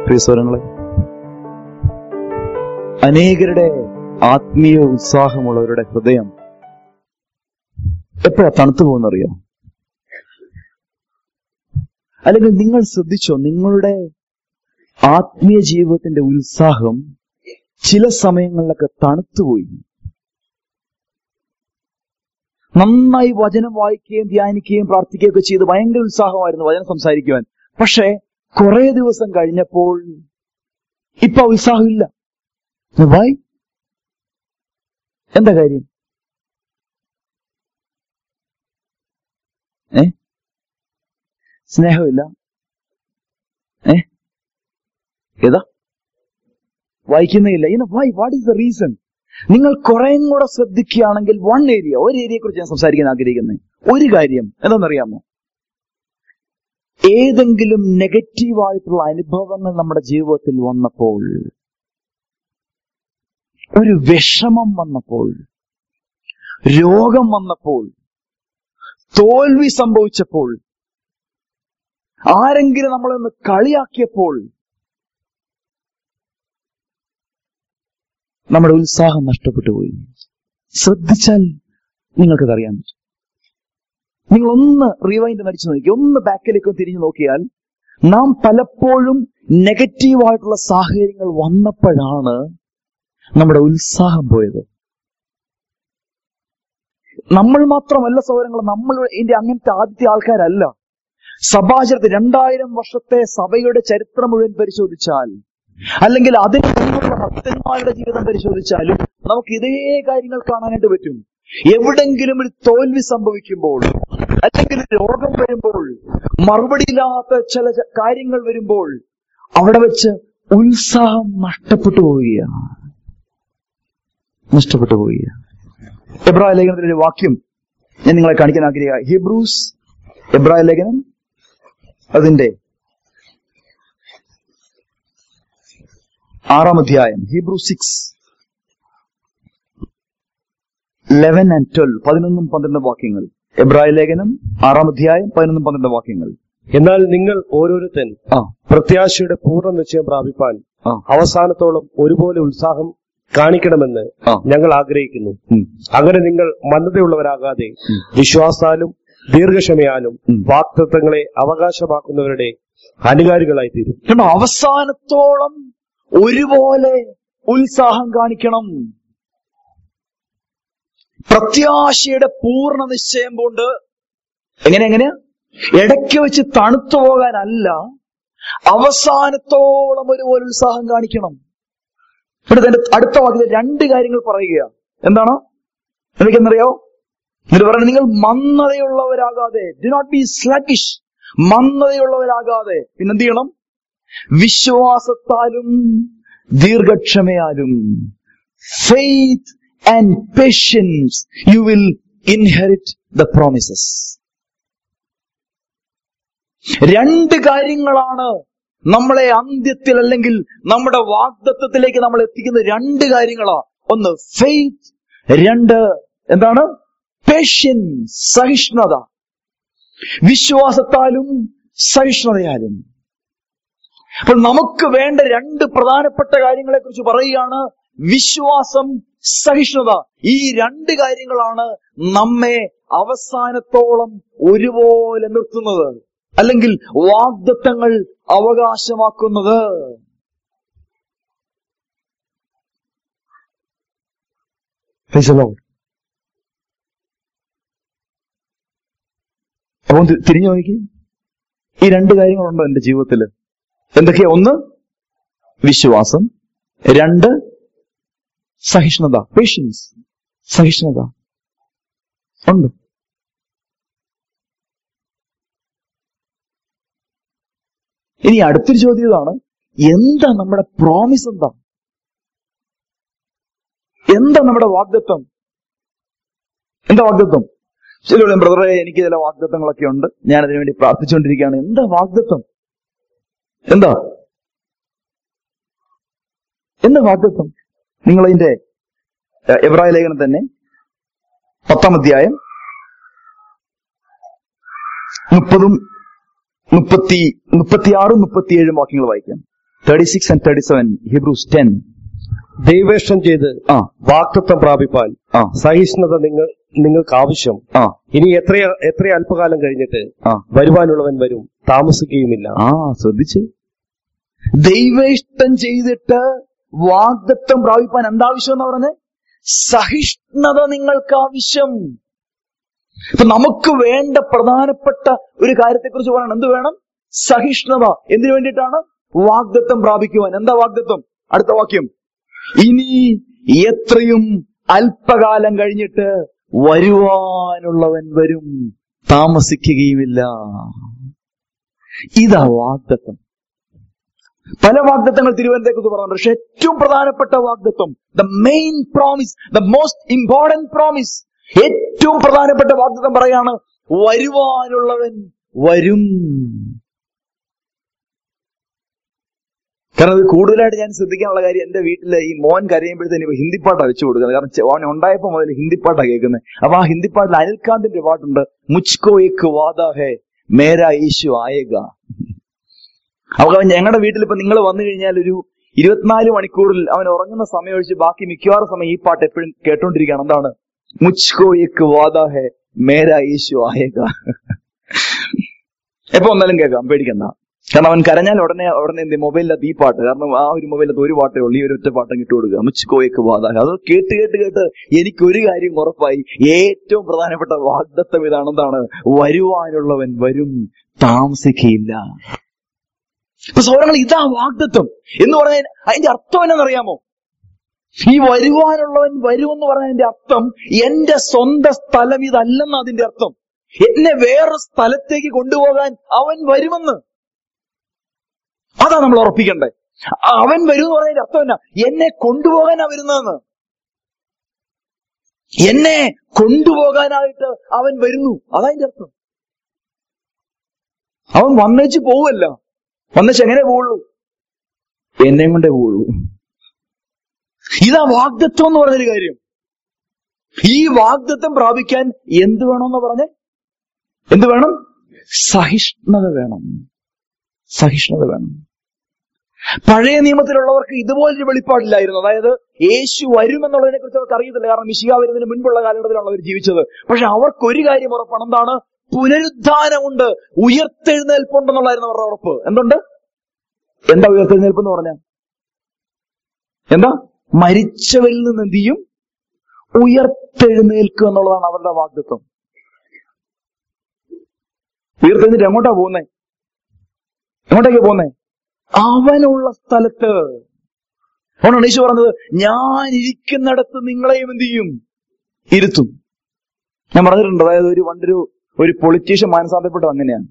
പ്രിയ സ്വരങ്ങളെ അനേകരുടെ ആത്മീയ ഉത്സാഹമുള്ളവരുടെ ഹൃദയം എപ്പോഴാ തണുത്തു പോകുന്നറിയോ അല്ലെങ്കിൽ നിങ്ങൾ ശ്രദ്ധിച്ചോ നിങ്ങളുടെ ആത്മീയ ജീവിതത്തിന്റെ ഉത്സാഹം ചില സമയങ്ങളിലൊക്കെ തണുത്തുപോയി നന്നായി വചനം വായിക്കുകയും ധ്യാനിക്കുകയും പ്രാർത്ഥിക്കുകയും ഒക്കെ ചെയ്ത് ഭയങ്കര ഉത്സാഹമായിരുന്നു വചനം സംസാരിക്കുവാൻ പക്ഷേ കുറെ ദിവസം കഴിഞ്ഞപ്പോൾ ഇപ്പൊ ആ ഉത്സാഹമില്ല വൈ എന്താ കാര്യം ഏ സ്നേഹമില്ല ഏ ഏതാ വായിക്കുന്നില്ല ഇങ്ങനെ why what is the reason നിങ്ങൾ കുറേം കൂടെ ശ്രദ്ധിക്കുകയാണെങ്കിൽ വൺ ഏരിയ ഒരു ഏരിയയെ കുറിച്ച് ഞാൻ സംസാരിക്കാൻ ആഗ്രഹിക്കുന്നത് ഒരു കാര്യം എന്താണെന്നറിയാമോ ഏതെങ്കിലും നെഗറ്റീവായിട്ടുള്ള അനുഭവങ്ങൾ നമ്മുടെ ജീവിതത്തിൽ വന്നപ്പോൾ ഒരു വിഷമം വന്നപ്പോൾ രോഗം വന്നപ്പോൾ തോൽവി സംഭവിച്ചപ്പോൾ ആരെങ്കിലും നമ്മളൊന്ന് കളിയാക്കിയപ്പോൾ നമ്മുടെ ഉത്സാഹം നഷ്ടപ്പെട്ടു പോയി ശ്രദ്ധിച്ചാൽ നിങ്ങൾക്കത് അറിയാൻ പറ്റും നിങ്ങൾ ഒന്ന് റീവൈൻഡ് നടിച്ചു നോക്കി ഒന്ന് ബാക്കിലേക്ക് തിരിഞ്ഞു നോക്കിയാൽ നാം പലപ്പോഴും നെഗറ്റീവായിട്ടുള്ള സാഹചര്യങ്ങൾ വന്നപ്പോഴാണ് നമ്മുടെ ഉത്സാഹം പോയത് നമ്മൾ മാത്രമല്ല സൗകര്യങ്ങൾ നമ്മൾ ഇതിന്റെ അങ്ങനത്തെ ആദ്യത്തെ ആൾക്കാരല്ല സഭാചരത്തിൽ രണ്ടായിരം വർഷത്തെ സഭയുടെ ചരിത്രം മുഴുവൻ പരിശോധിച്ചാൽ അല്ലെങ്കിൽ അതിന് മുമ്പുള്ള ഭക്തന്മാരുടെ ജീവിതം പരിശോധിച്ചാലും നമുക്ക് ഇതേ കാര്യങ്ങൾ കാണാനായിട്ട് പറ്റും എവിടെങ്കിലും ഒരു തോൽവി സംഭവിക്കുമ്പോൾ അല്ലെങ്കിൽ രോഗം വരുമ്പോൾ മറുപടിയില്ലാത്ത ചില ച- കാര്യങ്ങൾ വരുമ്പോൾ അവിടെ വെച്ച് ഉത്സാഹം നഷ്ടപ്പെട്ടു പോവുകയാണ് നഷ്ടപ്പെട്ടു പോവുകയാണ് എബ്രായ ലേഖനത്തിലെ ഒരു വാക്യം ഞാൻ നിങ്ങളെ കാണിക്കാൻ ആഗ്രഹിക്കുക ഹിബ്രൂസ് എബ്രായ ലേഖനം അതിന്റെ ആറാം അധ്യായം Hebrew six eleven and twelve പതിനൊന്നും പന്ത്രണ്ടും വാക്യങ്ങൾ എബ്രായ ലേഖനം ആറാം അധ്യായം പതിനൊന്നും പന്ത്രണ്ടും വാക്യങ്ങൾ എന്നാൽ നിങ്ങൾ ഓരോരുത്തൻ ആ പ്രത്യാശയുടെ പൂർണ്ണ നിശ്ചയം പ്രാപിപ്പാൻ ആ അവസാനത്തോളം ഒരുപോലെ ഉത്സാഹം കാണിക്കണമെന്ന് ആ. ഞങ്ങൾ ആഗ്രഹിക്കുന്നു ഉം. അങ്ങനെ നിങ്ങൾ മന്ദതയുള്ളവരാകാതെ ഉം. വിശ്വാസാലും ദീർഘക്ഷമയാലും ഉം. വാക്തത്വങ്ങളെ അവകാശമാക്കുന്നവരുടെ അനുകാരികളായി തീരും കണ്ടോ അവസാനത്തോളം ഒരുപോലെ ഉത്സാഹം കാണിക്കണം പ്രത്യാശയുടെ പൂർണ്ണ നിശ്ചയം കൊണ്ട് എങ്ങനെ എങ്ങനെയാ ഇടയ്ക്ക് വെച്ച് തണുത്തു പോകാനല്ല അവസാനത്തോളം ഒരുപോലെ ഉത്സാഹം കാണിക്കണം എന്നിട്ട് അതിന്റെ അടുത്ത വാക്കിൽ രണ്ട് കാര്യങ്ങൾ പറയുക എന്താണ് എനിക്കെന്നറിയോ എന്നിട്ട് പറയുന്നത് നിങ്ങൾ മന്ദതയുള്ളവരാകാതെ ഡു നോട്ട് ബി സ്ലഗിഷ് മന്ദതയുള്ളവരാകാതെ പിന്നെന്ത് ചെയ്യണം വിശ്വാസത്താലും ദീർഘക്ഷമയാലും faith and patience you will inherit the promises രണ്ട് കാര്യങ്ങളാണ് നമ്മളെ അന്ത്യത്തിൽ അല്ലെങ്കിൽ നമ്മുടെ വാഗ്ദത്വത്തിലേക്ക് നമ്മൾ എത്തിക്കുന്ന രണ്ട് കാര്യങ്ങളാ ഒന്ന് ഫെയ്ത്ത് രണ്ട് എന്താണ് പേഷ്യൻസ് സഹിഷ്ണുത വിശ്വാസത്താലും സഹിഷ്ണുതയാലും അപ്പോൾ നമുക്ക് വേണ്ട രണ്ട് പ്രധാനപ്പെട്ട കാര്യങ്ങളെ കുറിച്ച് പറയുകയാണ് വിശ്വാസം സഹിഷ്ണുത ഈ രണ്ട് കാര്യങ്ങളാണ് നമ്മെ അവസാനത്തോളം ഒരുപോലെ നിർത്തുന്നത് അല്ലെങ്കിൽ വാഗ്ദത്തങ്ങൾ അവകാശമാക്കുന്നത് Praise the Lord. അപ്പം തി- തിരിഞ്ഞു നോക്കി ഈ രണ്ട് കാര്യങ്ങളുണ്ടോ എന്റെ ജീവിതത്തിൽ എന്തൊക്കെയാ ഒന്ന് വിശ്വാസം രണ്ട് സഹിഷ്ണുത പേഷ്യൻസ് സഹിഷ്ണുത ഉണ്ട് ഇനി അടുത്തൊരു ചോദ്യം ഇതാണ് എന്താ നമ്മുടെ പ്രോമിസ് എന്താ എന്താ നമ്മുടെ വാഗ്ദത്വം എന്താ വാഗ്ദത്വം ചില ബ്രദറെ എനിക്ക് ചില വാഗ്ദത്വങ്ങളൊക്കെ ഉണ്ട് ഞാൻ അതിനു വേണ്ടി പ്രാർത്ഥിച്ചുകൊണ്ടിരിക്കുകയാണ് എന്താ വാഗ്ദത്വം എന്താ എന്താ വാഗ്ദത്വം നിങ്ങൾ അതിന്റെ ഏഹ്, എബ്രായ ലേഖനം തന്നെ പത്താം അധ്യായം മുപ്പതും മുപ്പത്തി മുപ്പത്തിയാറും മുപ്പത്തിയേഴും വാക്യങ്ങൾ വായിക്കാം thirty six and thirty seven Hebrews ten ദൈവേഷ്ടം ചെയ്ത് ആ വാക്തത്വം പ്രാപിപ്പാൻ ആ സഹിഷ്ണുത നിങ്ങൾ നിങ്ങൾക്ക് ആവശ്യം ആ ഇനി എത്ര എത്ര അല്പകാലം കഴിഞ്ഞിട്ട് ആ വരുവാനുള്ളവൻ വരും താമസിക്കുകയുമില്ല ആ ശ്രദ്ധിച്ച് ദൈവേഷ്ടം ചെയ്തിട്ട് വാഗ്ദത്വം പ്രാപിപ്പാൻ എന്താവശ്യം എന്ന് പറഞ്ഞ് സഹിഷ്ണുത നിങ്ങൾക്ക് ആവശ്യം ഇപ്പൊ നമുക്ക് വേണ്ട പ്രധാനപ്പെട്ട ഒരു കാര്യത്തെക്കുറിച്ച് പറയണം എന്ത് വേണം സഹിഷ്ണുത എന്തിനു വേണ്ടിയിട്ടാണ് വാഗ്ദത്വം പ്രാപിക്കുവാൻ എന്താ വാഗ്ദത്വം അടുത്ത വാക്യം ഇനി എത്രയും അല്പകാലം കഴിഞ്ഞിട്ട് വരുവാനുള്ളവൻ വരും താമസിക്കുകയുമില്ല ഇതാ വാഗ്ദത്വം പല വാഗ്ദത്തങ്ങൾ തിരുവനന്തപുരത്ത് പറഞ്ഞിട്ടുണ്ട് പക്ഷെ ഏറ്റവും പ്രധാനപ്പെട്ട വാഗ്ദത്വം the main promise the most important promise ഏറ്റവും പ്രധാനപ്പെട്ട വാഗ്ദത്തം പറയാണ് വരുവാനുള്ളവൻ വരും കാരണം അത് കൂടുതലായിട്ട് ഞാൻ ശ്രദ്ധിക്കാനുള്ള കാര്യം എന്റെ വീട്ടിൽ ഈ മോൻ കരയുമ്പോഴത്തേന് ഇപ്പൊ ഹിന്ദിപ്പാട്ടാ വെച്ചു കൊടുക്കുന്നത് കാരണം ചെ- മോൻ ഉണ്ടായപ്പോ മുതൽ ഹിന്ദിപ്പാട്ടാ കേൾക്കുന്നത് അപ്പൊ ആ ഹിന്ദിപ്പാട്ടിൽ അനിൽകാന്തിന്റെ പാട്ടുണ്ട് മുച്ച്കോ എക്ക് വാദ ഹേ മേരാ യേശു ആയേഗ അപ്പൊ അവൻ ഞങ്ങളുടെ വീട്ടിൽ ഇപ്പൊ നിങ്ങൾ വന്നു കഴിഞ്ഞാൽ ഒരു ഇരുപത്തിനാല് മണിക്കൂറിൽ അവൻ ഉറങ്ങുന്ന സമയം ഒഴിച്ച് ബാക്കി മിക്കവാറും സമയം ഈ പാട്ട് എപ്പോഴും കേട്ടോണ്ടിരിക്കുകയാണ് എന്താണ് മുച്ച്കോ എക്ക് വാദ ഹേ മേരാ യേശു ആയേഗ എപ്പോ വന്നാലും കേൾക്കാം പേടിക്കണ്ട കാരണം അവൻ കരഞ്ഞാൽ ഉടനെ ഉടനെ എന്ത് മൊബൈലിലകത്ത് ഈ പാട്ട് കാരണം ആ ഒരു മൊബൈലിലകത്ത് ഒരു പാട്ടേ ഉള്ളൂ ഈ ഒരു ഒറ്റ പാട്ടം കിട്ടു കൊടുക്കുക മുച്ച്കോയൊക്കെ വാദ അത് കേട്ട് കേട്ട് കേട്ട് എനിക്കൊരു കാര്യം ഉറപ്പായി ഏറ്റവും പ്രധാനപ്പെട്ട വാഗ്ദത്തം ഇതാണെന്താണ് വരുവാനുള്ളവൻ വരും താമസിക്കയില്ല ഇപ്പൊ സൗരങ്ങൾ ഇതാ വാഗ്ദത്വം എന്ന് പറഞ്ഞാൽ അതിന്റെ അർത്ഥം എന്നറിയാമോ ഈ വരുവാനുള്ളവൻ വരുമെന്ന് പറഞ്ഞതിന്റെ അർത്ഥം എന്റെ സ്വന്തം സ്ഥലം ഇതല്ലെന്ന് അതിന്റെ അർത്ഥം എന്നെ വേറെ സ്ഥലത്തേക്ക് കൊണ്ടുപോകാൻ അവൻ വരുമെന്ന് അതാ നമ്മൾ ഉറപ്പിക്കണ്ടേ അവൻ വരും എന്ന് പറഞ്ഞതിന്റെ അർത്ഥം എന്നാ എന്നെ കൊണ്ടുപോകാനാ വരുന്നതെന്ന് എന്നെ കൊണ്ടുപോകാനായിട്ട് അവൻ വരുന്നു അതാ അതിന്റെ അർത്ഥം അവൻ വന്നേച്ച് പോവല്ല വന്നേച്ച് എങ്ങനെ പോവുള്ളൂ എന്നെ കൊണ്ടേ പോവുള്ളൂ ഇതാ വാഗ്ദത്വം എന്ന് പറഞ്ഞൊരു കാര്യം ഈ വാഗ്ദത്വം പ്രാപിക്കാൻ എന്ത് വേണമെന്ന് പറഞ്ഞേ എന്ത് വേണം സഹിഷ്ണുത വേണം സഹിഷ്ണുത വേണം പഴയ നിയമത്തിലുള്ളവർക്ക് ഇതുപോലൊരു വെളിപ്പാടില്ലായിരുന്നു അതായത് യേശു വരുമെന്നുള്ളതിനെ കുറിച്ച് അവർക്ക് അറിയത്തില്ല കാരണം മിശിക വരുന്നതിന് മുൻപുള്ള കാലഘട്ടത്തിലാണ് അവർ ജീവിച്ചത് പക്ഷെ അവർക്ക് ഒരു കാര്യം ഉറപ്പാണ് എന്താണ് പുനരുദ്ധാനമുണ്ട് ഉയർത്തെഴുന്നേൽപ്പുണ്ടെന്നുള്ളായിരുന്നു അവരുടെ ഉറപ്പ് എന്തുണ്ട് എന്താ ഉയർത്തെഴുന്നേൽപ്പ് എന്ന് പറഞ്ഞ എന്താ മരിച്ചവരിൽ നിന്ന് എന്ത് ചെയ്യും ഉയർത്തെഴുന്നേൽക്കുക എന്നുള്ളതാണ് അവരുടെ വാഗ്ദത്വം ഉയർത്തെഴുന്നിട്ട് എങ്ങോട്ടാ പോകുന്നേ എങ്ങോട്ടേക്ക് പോകുന്നേ അവനുള്ള സ്ഥലത്ത് അതുകൊണ്ടാണ് ഈശോ പറഞ്ഞത് ഞാൻ ഇരിക്കുന്നിടത്ത് നിങ്ങളെയും എന്ത് ചെയ്യും ഇരുത്തും ഞാൻ പറഞ്ഞിട്ടുണ്ട് അതായത് ഒരു പണ്ടൊരു ഒരു പൊളിറ്റീഷ്യൻ മാനസാന്തരപ്പെട്ടത് അങ്ങനെയാണ്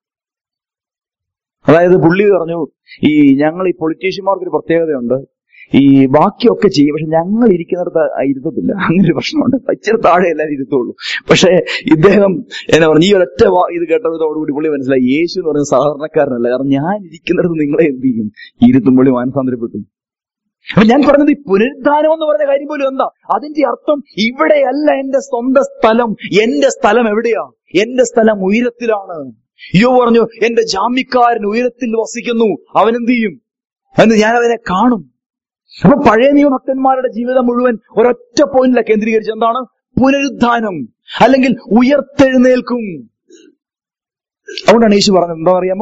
അതായത് പുള്ളി പറഞ്ഞു ഈ ഞങ്ങൾ ഈ പൊളിറ്റീഷ്യന്മാർക്ക് ഒരു പ്രത്യേകതയുണ്ട് ഈ ബാക്കിയൊക്കെ ചെയ്യും പക്ഷെ ഞങ്ങൾ ഇരിക്കുന്നിടത്ത് ഇരുത്തത്തില്ല അങ്ങനെ ഒരു പ്രശ്നമുണ്ട് ഇച്ചിരി താഴെ എല്ലാവരും ഇരുത്തുള്ളൂ പക്ഷെ ഇദ്ദേഹം എന്നാ പറഞ്ഞു ഈ ഒരൊറ്റ വാ- ഇത് കേട്ടതോടുകൂടി പുള്ളി മനസ്സിലായി യേശു എന്ന് പറയുന്ന സാധാരണക്കാരനല്ല കാരണം ഞാൻ ഇരിക്കുന്നിടത്ത് നിങ്ങളെ എന്ത് ചെയ്യും ഇരുത്തും പുള്ളി മാനസാന്തരപ്പെട്ടു അപ്പൊ ഞാൻ പറഞ്ഞത് ഈ പുനരുദ്ധാനം എന്ന് പറഞ്ഞ കാര്യം പോലും എന്താ അതിന്റെ അർത്ഥം ഇവിടെയല്ല എന്റെ സ്വന്തം സ്ഥലം എന്റെ സ്ഥലം എവിടെയാ എന്റെ സ്ഥലം ഉയരത്തിലാണ് യോ പറഞ്ഞു എന്റെ ജാമ്യക്കാരൻ ഉയരത്തിൽ വസിക്കുന്നു അവൻ എന്ത് ചെയ്യും എന്ന് ഞാൻ അവനെ കാണും അപ്പൊ പഴയ നിയമഭക്തന്മാരുടെ ജീവിതം മുഴുവൻ ഒരൊറ്റ പോയിന്റിലാണ് കേന്ദ്രീകരിച്ച് എന്താണ് പുനരുദ്ധാനം അല്ലെങ്കിൽ ഉയർത്തെഴുന്നേൽക്കും അതുകൊണ്ടാണ് യേശു പറഞ്ഞത് എന്താ അറിയാമോ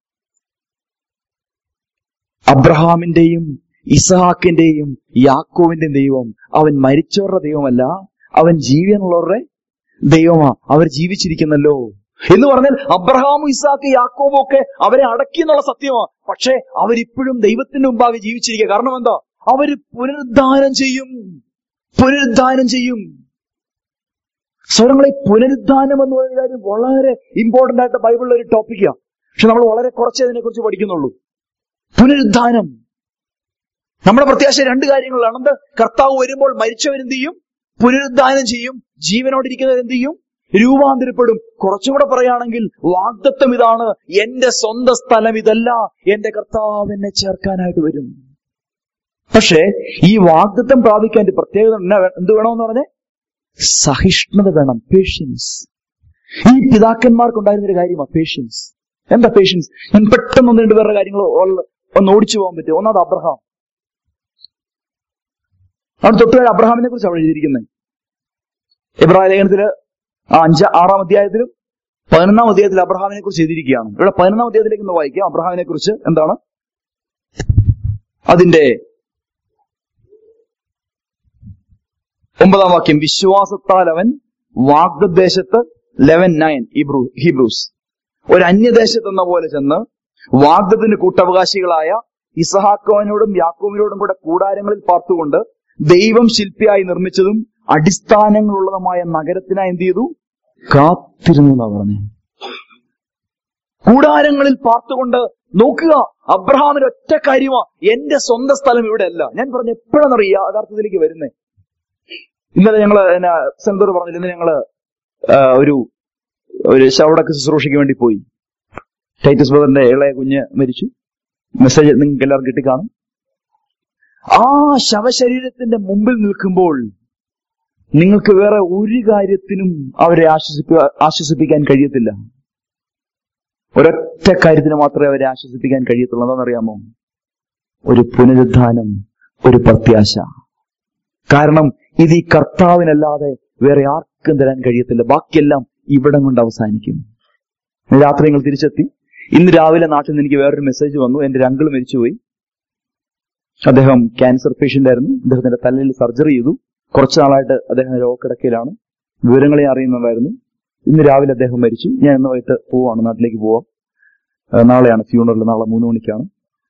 അബ്രഹാമിന്റെയും ഇസഹാക്കിന്റെയും യാക്കോവിന്റെയും ദൈവം അവൻ മരിച്ചവരുടെ ദൈവമല്ല അവൻ ജീവനുള്ളവരുടെ ദൈവമാ അവർ ജീവിച്ചിരിക്കുന്നല്ലോ എന്ന് പറഞ്ഞാൽ അബ്രഹാമും ഇസാക്ക് യാക്കോബും ഒക്കെ അവരെ അടക്കി എന്നുള്ള സത്യമാ പക്ഷെ അവരിപ്പോഴും ദൈവത്തിന്റെ മുമ്പാകെ ജീവിച്ചിരിക്കുക കാരണം എന്താ അവര് പുനരുദ്ധാനം ചെയ്യും പുനരുദ്ധാനം ചെയ്യും സ്വരങ്ങളെ പുനരുദ്ധാനം എന്ന് പറയുന്ന കാര്യം വളരെ ഇമ്പോർട്ടന്റ് ആയിട്ട് ബൈബിളിലെ ഒരു ടോപ്പിക്കാ പക്ഷെ നമ്മൾ വളരെ കുറച്ചേ അതിനെക്കുറിച്ച് പഠിക്കുന്നുള്ളൂ പുനരുദ്ധാനം നമ്മുടെ പ്രത്യാശ രണ്ട് കാര്യങ്ങളാണ് എന്ത് കർത്താവ് വരുമ്പോൾ മരിച്ചവരെന്ത് ചെയ്യും പുനരുദ്ധാനം ചെയ്യും ജീവനോടിരിക്കുന്നവർ എന്ത് ചെയ്യും രൂപാന്തരപ്പെടും കുറച്ചുകൂടെ പറയുകയാണെങ്കിൽ വാഗ്ദത്വം ഇതാണ് എന്റെ സ്വന്തം സ്ഥലം ഇതല്ല എന്റെ കർത്താവ് എന്നെ ചേർക്കാനായിട്ട് വരും പക്ഷേ ഈ വാഗ്ദത്വം പ്രാപിക്കാൻ ഒരു പ്രത്യേകത എന്നാ വേ- എന്ത് വേണമെന്ന് പറഞ്ഞേ സഹിഷ്ണുത വേണം പേഷ്യൻസ് ഈ പിതാക്കന്മാർക്ക് ഉണ്ടായിരുന്ന ഒരു കാര്യമാണ് പേഷ്യൻസ് എന്താ പേഷ്യൻസ് ഞാൻ പെട്ടെന്ന് ഒന്ന് രണ്ട് പേരുടെ കാര്യങ്ങൾ ഒന്ന് ഓടിച്ചു പോകാൻ പറ്റും ഒന്നാമത് അബ്രഹാം അവിടെ തൊട്ടുകാർ അബ്രഹാമിനെ കുറിച്ച് അവിടെ എഴുതിയിരിക്കുന്നത് ഇബ്രാഹിം ലേഖനത്തില് ആ അഞ്ച ആറാം അധ്യായത്തിലും പതിനൊന്നാം അധ്യായത്തിൽ അബ്രഹാമിനെ കുറിച്ച് എഴുതിയിരിക്കുകയാണ് ഇവിടെ പതിനൊന്നാം അധ്യായത്തിലേക്ക് ഒന്ന് വായിക്കാം അബ്രഹാമിനെ കുറിച്ച് എന്താണ് അതിന്റെ ഒമ്പതാം വാക്യം വിശ്വാസത്താൽ അവൻ വാഗ്ദദേശത്ത് ലെവൻ നയൻ ഇബ്രു ഹീബ്രൂസ് ഒരു അന്യദേശത്ത് എന്ന പോലെ ചെന്ന് വാഗ്ദത്തിന് കൂട്ടവകാശികളായ ഇസഹാക്കോനോടും യാക്കോവിനോടും കൂടെ കൂടാരങ്ങളിൽ പാർത്തുകൊണ്ട് ദൈവം ശില്പിയായി നിർമ്മിച്ചതും അടിസ്ഥാനങ്ങളുള്ളതുമായ നഗരത്തിനായി എന്ത് ചെയ്തു കാത്തിരുന്നു എന്നാ പറഞ്ഞേ കൂടാരങ്ങളിൽ പാർത്തുകൊണ്ട് നോക്കുക അബ്രഹാമിന് ഒറ്റ കാര്യമാ എന്റെ സ്വന്തം സ്ഥലം ഇവിടെ അല്ല ഞാൻ പറഞ്ഞ എപ്പോഴാണെന്നറിയ യഥാർത്ഥത്തിലേക്ക് വരുന്നേ ഇന്നലെ ഞങ്ങള് എന്നാ സെന്തൂർ പറഞ്ഞില്ല ഇന്ന് ഞങ്ങള് ആ, ഒരു ഒരു ശവടക്ക് ശുശ്രൂഷയ്ക്ക് വേണ്ടി പോയി ടൈറ്റസ് ബ്രദറിന്റെ ഇളയ കുഞ്ഞ് മരിച്ചു മെസ്സേജ് നിങ്ങൾക്ക് എല്ലാവർക്കും കിട്ടിക്കാണും ആ ശവശരീരത്തിന്റെ മുമ്പിൽ നിൽക്കുമ്പോൾ നിങ്ങൾക്ക് വേറെ ഒരു കാര്യത്തിനും അവരെ ആശ്വസിപ്പി ആശ്വസിപ്പിക്കാൻ കഴിയത്തില്ല ഒരൊറ്റ കാര്യത്തിന് മാത്രമേ അവരെ ആശ്വസിപ്പിക്കാൻ കഴിയത്തുള്ളൂ എന്താണെന്നറിയാമോ ഒരു പുനരുദ്ധാനം ഒരു പ്രത്യാശ കാരണം ഇത് ഈ കർത്താവിനല്ലാതെ വേറെ ആർക്കും തരാൻ കഴിയത്തില്ല ബാക്കിയെല്ലാം ഇവിടം കൊണ്ട് അവസാനിക്കും ഇന്ന് രാത്രി നിങ്ങൾ തിരിച്ചെത്തി ഇന്ന് രാവിലെ നാട്ടിൽ നിന്ന് എനിക്ക് വേറൊരു മെസ്സേജ് വന്നു എന്റെ രങ്കിൾ മരിച്ചുപോയി അദ്ദേഹം ക്യാൻസർ പേഷ്യന്റ് ആയിരുന്നു അദ്ദേഹത്തിന്റെ തലയിൽ സർജറി ചെയ്തു കുറച്ചു നാളായിട്ട് അദ്ദേഹം രോഗക്കിടക്കയിലാണ് വിവരങ്ങളെ അറിയുന്നുണ്ടായിരുന്നു ഇന്ന് രാവിലെ അദ്ദേഹം മരിച്ചു ഞാൻ ഇന്ന് വൈകിട്ട് പോവാണ് നാട്ടിലേക്ക് പോവാം ഏഹ് നാളെയാണ് ഫ്യൂണറൽ നാളെ മൂന്ന് മണിക്കാണ്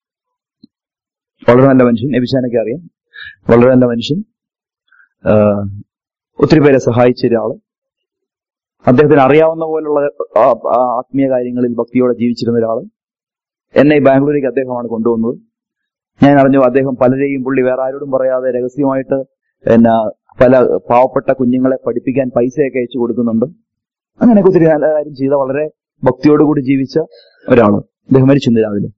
വളരെ നല്ല മനുഷ്യൻ എബിശാനൊക്കെ അറിയാം വളരെ നല്ല മനുഷ്യൻ ഏഹ് ഒത്തിരി പേരെ സഹായിച്ച ഒരാള് അദ്ദേഹത്തിന് അറിയാവുന്ന പോലുള്ള ആ, ആ, ആത്മീയ കാര്യങ്ങളിൽ ഭക്തിയോടെ ജീവിച്ചിരുന്ന ഒരാള് എന്നെ ഈ ബാംഗ്ലൂരേക്ക് അദ്ദേഹമാണ് കൊണ്ടുവന്നത് ഞാൻ അറിഞ്ഞു അദ്ദേഹം പലരെയും പുള്ളി വേറെ ആരോടും പറയാതെ രഹസ്യമായിട്ട് എന്നാ പല പാവപ്പെട്ട കുഞ്ഞുങ്ങളെ പഠിപ്പിക്കാൻ പൈസയൊക്കെ അയച്ചു കൊടുക്കുന്നുണ്ട് അങ്ങനെയൊക്കെ ഒത്തിരി നല്ല കാര്യം ചെയ്ത വളരെ ഭക്തിയോടുകൂടി ജീവിച്ച ഒരാള് അദ്ദേഹം മരിച്ചു ഇന്ന് രാവിലെ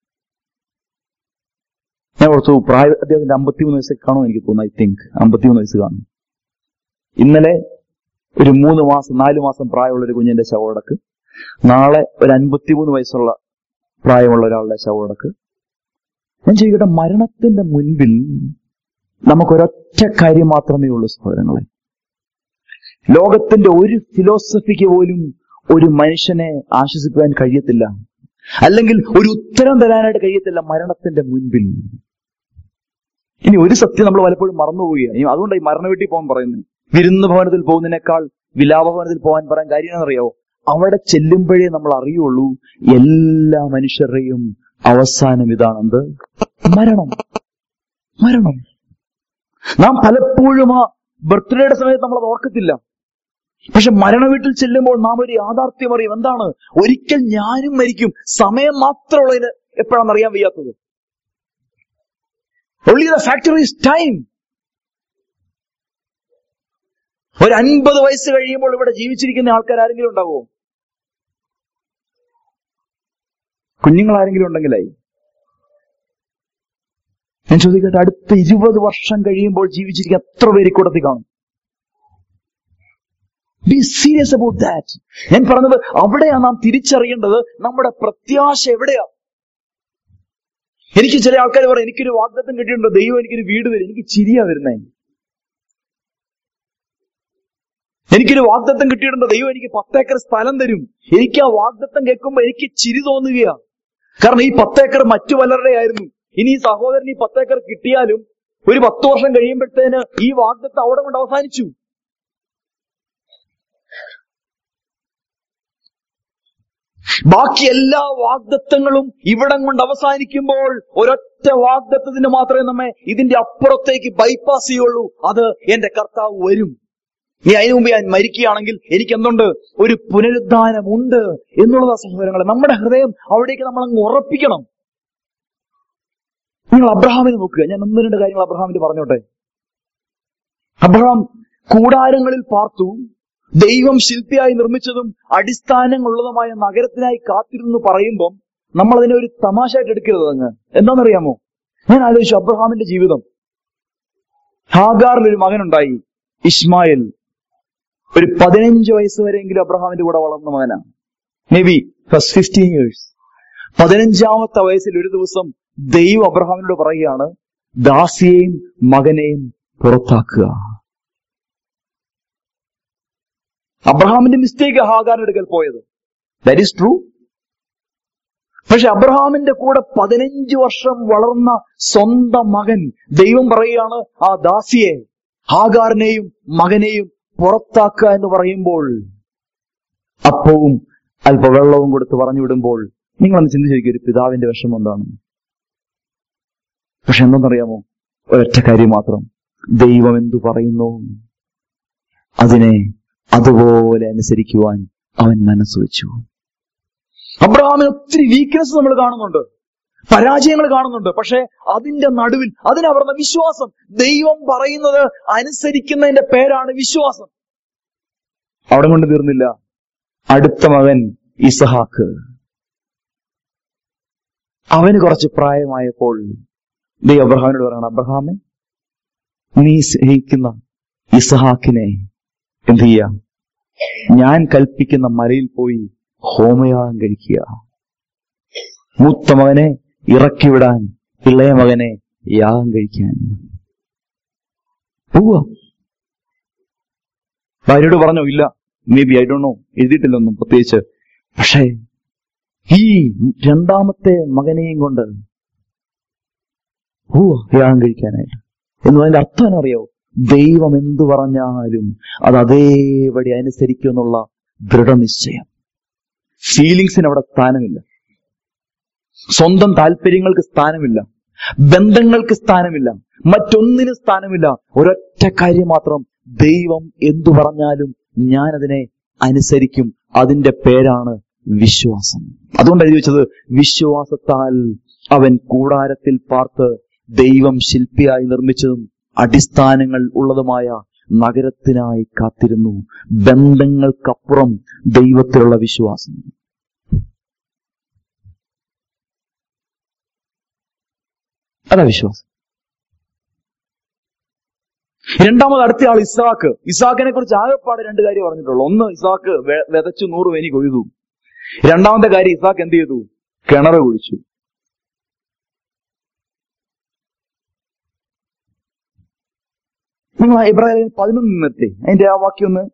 ഞാൻ ഓർത്തു പ്രായ അദ്ദേഹത്തിന്റെ അമ്പത്തിമൂന്ന് വയസ്സൊക്കെ കാണും എനിക്ക് തോന്നുന്നു ഐ തിങ്ക് അമ്പത്തിമൂന്ന് വയസ്സ് കാണും ഇന്നലെ ഒരു മൂന്ന് മാസം നാല് മാസം പ്രായമുള്ള ഒരു കുഞ്ഞിന്റെ ശവടക്ക് നാളെ ഒരു അൻപത്തിമൂന്ന് വയസ്സുള്ള പ്രായമുള്ള ഒരാളുടെ ശവടക്ക് ഞാൻ ചോദിക്കട്ടെ മരണത്തിന്റെ മുൻപിൽ നമുക്കൊരൊറ്റ കാര്യം മാത്രമേ ഉള്ളൂ സഹോദരങ്ങളെ ലോകത്തിന്റെ ഒരു ഫിലോസഫിക്ക് പോലും ഒരു മനുഷ്യനെ ആശ്വസിപ്പിക്കാൻ കഴിയത്തില്ല അല്ലെങ്കിൽ ഒരു ഉത്തരം തരാനായിട്ട് കഴിയത്തില്ല മരണത്തിന്റെ മുൻപിൽ ഇനി ഒരു സത്യം നമ്മൾ പലപ്പോഴും മറന്നുപോവുകയാണ് ഇനി അതുകൊണ്ട് ഈ മരണ വീട്ടിൽ പോകാൻ പറയുന്നത് വിരുന്ന് ഭവനത്തിൽ പോകുന്നതിനേക്കാൾ വിലാപഭവനത്തിൽ പോകാൻ പറയാൻ കാര്യം എന്നറിയാവോ അവിടെ ചെല്ലുമ്പോഴേ നമ്മൾ അറിയുള്ളൂ എല്ലാ മനുഷ്യരുടെയും അവസാനം ഇതാണെന്ത് മരണം മരണം നാം പലപ്പോഴും ആ ബർത്ത്ഡേയുടെ സമയത്ത് നമ്മൾ അത് ഓർക്കത്തില്ല പക്ഷെ മരണ വീട്ടിൽ ചെല്ലുമ്പോൾ നാം ഒരു യാഥാർത്ഥ്യം അറിയും എന്താണ് ഒരിക്കൽ ഞാനും മരിക്കും സമയം മാത്രമുള്ളതിന് എപ്പോഴാണെന്ന് അറിയാൻ വയ്യാത്തത് only the factor is time ഒരു അൻപത് വയസ്സ് കഴിയുമ്പോൾ ഇവിടെ ജീവിച്ചിരിക്കുന്ന ആൾക്കാർ ആരെങ്കിലും ഉണ്ടാവുമോ കുഞ്ഞുങ്ങൾ ആരെങ്കിലും ഉണ്ടെങ്കിലായി ഞാൻ ചോദിക്കട്ടെ അടുത്ത ഇരുപത് വർഷം കഴിയുമ്പോൾ ജീവിച്ചിരിക്കുന്ന എത്ര പേര് കൂടത്തിൽ കാണും ബി സീരിയസ് അബൌട്ട് ദാറ്റ് ഞാൻ പറഞ്ഞത് അവിടെയാ നാം തിരിച്ചറിയേണ്ടത് നമ്മുടെ പ്രത്യാശ എവിടെയാ എനിക്ക് ചില ആൾക്കാർ പറയും എനിക്കൊരു വാഗ്ദത്തം കിട്ടിയിട്ടുണ്ട് ദൈവം എനിക്കൊരു വീട് തരും എനിക്ക് ചിരിയാ വരുന്നേ എനിക്കൊരു വാഗ്ദത്തം കിട്ടിയിട്ടുണ്ട് ദൈവം എനിക്ക് പത്തേക്കർ സ്ഥലം തരും എനിക്ക് ആ വാഗ്ദത്തം കേൾക്കുമ്പോൾ എനിക്ക് ചിരി തോന്നുകയാ കാരണം ഈ പത്തേക്കർ മറ്റു പലരുടെ ആയിരുന്നു ഇനി ഈ സഹോദരൻ ഈ പത്തേക്കർ കിട്ടിയാലും ഒരു പത്ത് വർഷം കഴിയുമ്പോഴത്തേന് ഈ വാഗ്ദത്തം അവിടെ കൊണ്ട് അവസാനിച്ചു ബാക്കി എല്ലാ വാഗ്ദത്തങ്ങളും ഇവിടം കൊണ്ട് അവസാനിക്കുമ്പോൾ ഒരൊറ്റ വാഗ്ദത്തത്തിന് മാത്രമേ നമ്മെ ഇതിന്റെ അപ്പുറത്തേക്ക് ബൈപ്പാസ് ചെയ്യുള്ളൂ അത് എന്റെ കർത്താവ് വരും നീ അതിനു മുമ്പ് ഞാൻ മരിക്കുകയാണെങ്കിൽ എനിക്ക് എന്തുണ്ട് ഒരു പുനരുദ്ധാനമുണ്ട് എന്നുള്ളതാ സഹോദരങ്ങളെ നമ്മുടെ ഹൃദയം അവിടേക്ക് നമ്മൾ അങ്ങ് ഉറപ്പിക്കണം നിങ്ങൾ അബ്രഹാമിനെ നോക്കുക ഞാൻ ഒന്ന് രണ്ട് കാര്യങ്ങൾ അബ്രഹാമിന് പറഞ്ഞോട്ടെ അബ്രഹാം കൂടാരങ്ങളിൽ പാർത്തു ദൈവം ശില്പിയായി നിർമ്മിച്ചതും അടിസ്ഥാനങ്ങളുള്ളതുമായ നഗരത്തിനായി കാത്തിരുന്നു പറയുമ്പം നമ്മൾ അതിനെ ഒരു തമാശയായിട്ട് എടുക്കരുത് അങ്ങ് എന്താണെന്നറിയാമോ ഞാൻ ആലോചിച്ചു അബ്രഹാമിന്റെ ജീവിതം ഹാഗാറിൽ ഒരു മകനുണ്ടായി ഇസ്മായിൽ ഒരു പതിനഞ്ച് വയസ്സ് വരെയെങ്കിലും അബ്രഹാമിന്റെ കൂടെ വളർന്ന മകനാണ് maybe first fifteen years പതിനഞ്ചാമത്തെ വയസ്സിൽ ഒരു ദിവസം ദൈവം അബ്രഹാമിനോട് പറയുകയാണ് ദാസിയെയും മകനെയും പുറത്താക്കുക അബ്രഹാമിന്റെ മിസ്റ്റേക്ക് ഹാഗാറിന്റെ അടുക്കൽ പോയത് ദാറ്റ് ഈസ് ട്രൂ പക്ഷെ അബ്രഹാമിന്റെ കൂടെ പതിനഞ്ച് വർഷം വളർന്ന സ്വന്തം മകൻ ദൈവം പറയുകയാണ് ആ ദാസിയെ ഹാഗാറിനെയും മകനെയും പുറത്താക്കുക എന്ന് പറയുമ്പോൾ അപ്പവും അല്പ വെള്ളവും കൊടുത്ത് പറഞ്ഞു വിടുമ്പോൾ നിങ്ങളൊന്ന് ചിന്തിച്ചു നോക്കിയ ഒരു പിതാവിന്റെ വിഷമം എന്താണ് പക്ഷെ എന്തെന്നറിയാമോ ഒരൊറ്റ കാര്യം മാത്രം ദൈവം എന്തു പറയുന്നു അതിനെ അതുപോലെ അനുസരിക്കുവാൻ അവൻ മനസ്സ് വെച്ചു അബ്രഹാമിന് ഒത്തിരി വീക്ക്നെസ് നമ്മൾ കാണുന്നുണ്ട് പരാജയങ്ങൾ കാണുന്നുണ്ട് പക്ഷെ അതിന്റെ നടുവിൽ അതിനവർന്ന വിശ്വാസം ദൈവം പറയുന്നത് അനുസരിക്കുന്നതിന്റെ പേരാണ് വിശ്വാസം അവിടെ കൊണ്ട് തീർന്നില്ല അടുത്ത മകൻ ഇസഹാക്ക് അവന് കുറച്ച് പ്രായമായപ്പോൾ ദൈവം അബ്രഹാമിനോട് പറയണം അബ്രഹാമെ നീ സ്നേഹിക്കുന്ന ഇസഹാക്കിനെ എന്ത് ചെയ്യാം ഞാൻ കൽപ്പിക്കുന്ന മലയിൽ പോയി ഹോമയാഗം കഴിക്കുക മൂത്ത മകനെ ഇറക്കിവിടാൻ ഇളയ മകനെ യാഗം കഴിക്കാൻ പോവുക ഭാര്യയോട് പറഞ്ഞോ ഇല്ല മേ ബി ഐ ഡോ നോ എഴുതിയിട്ടില്ലൊന്നും പ്രത്യേകിച്ച് പക്ഷേ ഈ രണ്ടാമത്തെ മകനെയും കൊണ്ട് പോവുക യാഗം കഴിക്കാനായിട്ട് എന്ന് അതിന്റെ അർത്ഥം എന്നറിയോ ദൈവം എന്തു പറഞ്ഞാലും അത് അതേപടി അനുസരിക്കും എന്നുള്ള ദൃഢനിശ്ചയം ഫീലിങ്സിന് അവിടെ സ്ഥാനമില്ല സ്വന്തം താല്പര്യങ്ങൾക്ക് സ്ഥാനമില്ല ബന്ധങ്ങൾക്ക് സ്ഥാനമില്ല മറ്റൊന്നിനും സ്ഥാനമില്ല ഒരൊറ്റ കാര്യം മാത്രം ദൈവം എന്തു പറഞ്ഞാലും ഞാൻ അതിനെ അനുസരിക്കും അതിന്റെ പേരാണ് വിശ്വാസം അതുകൊണ്ട് എഴുതി വെച്ചത് വിശ്വാസത്താൽ അവൻ കൂടാരത്തിൽ പാർത്ത് ദൈവം ശില്പിയായി നിർമ്മിച്ചതും അടിസ്ഥാനങ്ങൾ ഉള്ളതുമായ നഗരത്തിനായി കാത്തിരുന്നു ബന്ധങ്ങൾക്കപ്പുറം ദൈവത്തിലുള്ള വിശ്വാസം അതാ വിശ്വാസം രണ്ടാമത് അടുത്ത ആൾ ഇസാക്ക് ഇസാക്കിനെ കുറിച്ച് ആകെപ്പാട് രണ്ട് കാര്യം പറഞ്ഞിട്ടുള്ളൂ ഒന്ന് ഇസാക്ക് വെ- വിതച്ചു നൂറ് വേനി കൊയ്തു രണ്ടാമത്തെ കാര്യം ഇസാക്ക് എന്ത് ചെയ്തു കിണറ് കുഴിച്ചു നിങ്ങൾ ഇബ്രാഹിം പതിനൊന്ന് നിർത്തി അതിന്റെ ആ വാക്യം ഒന്ന്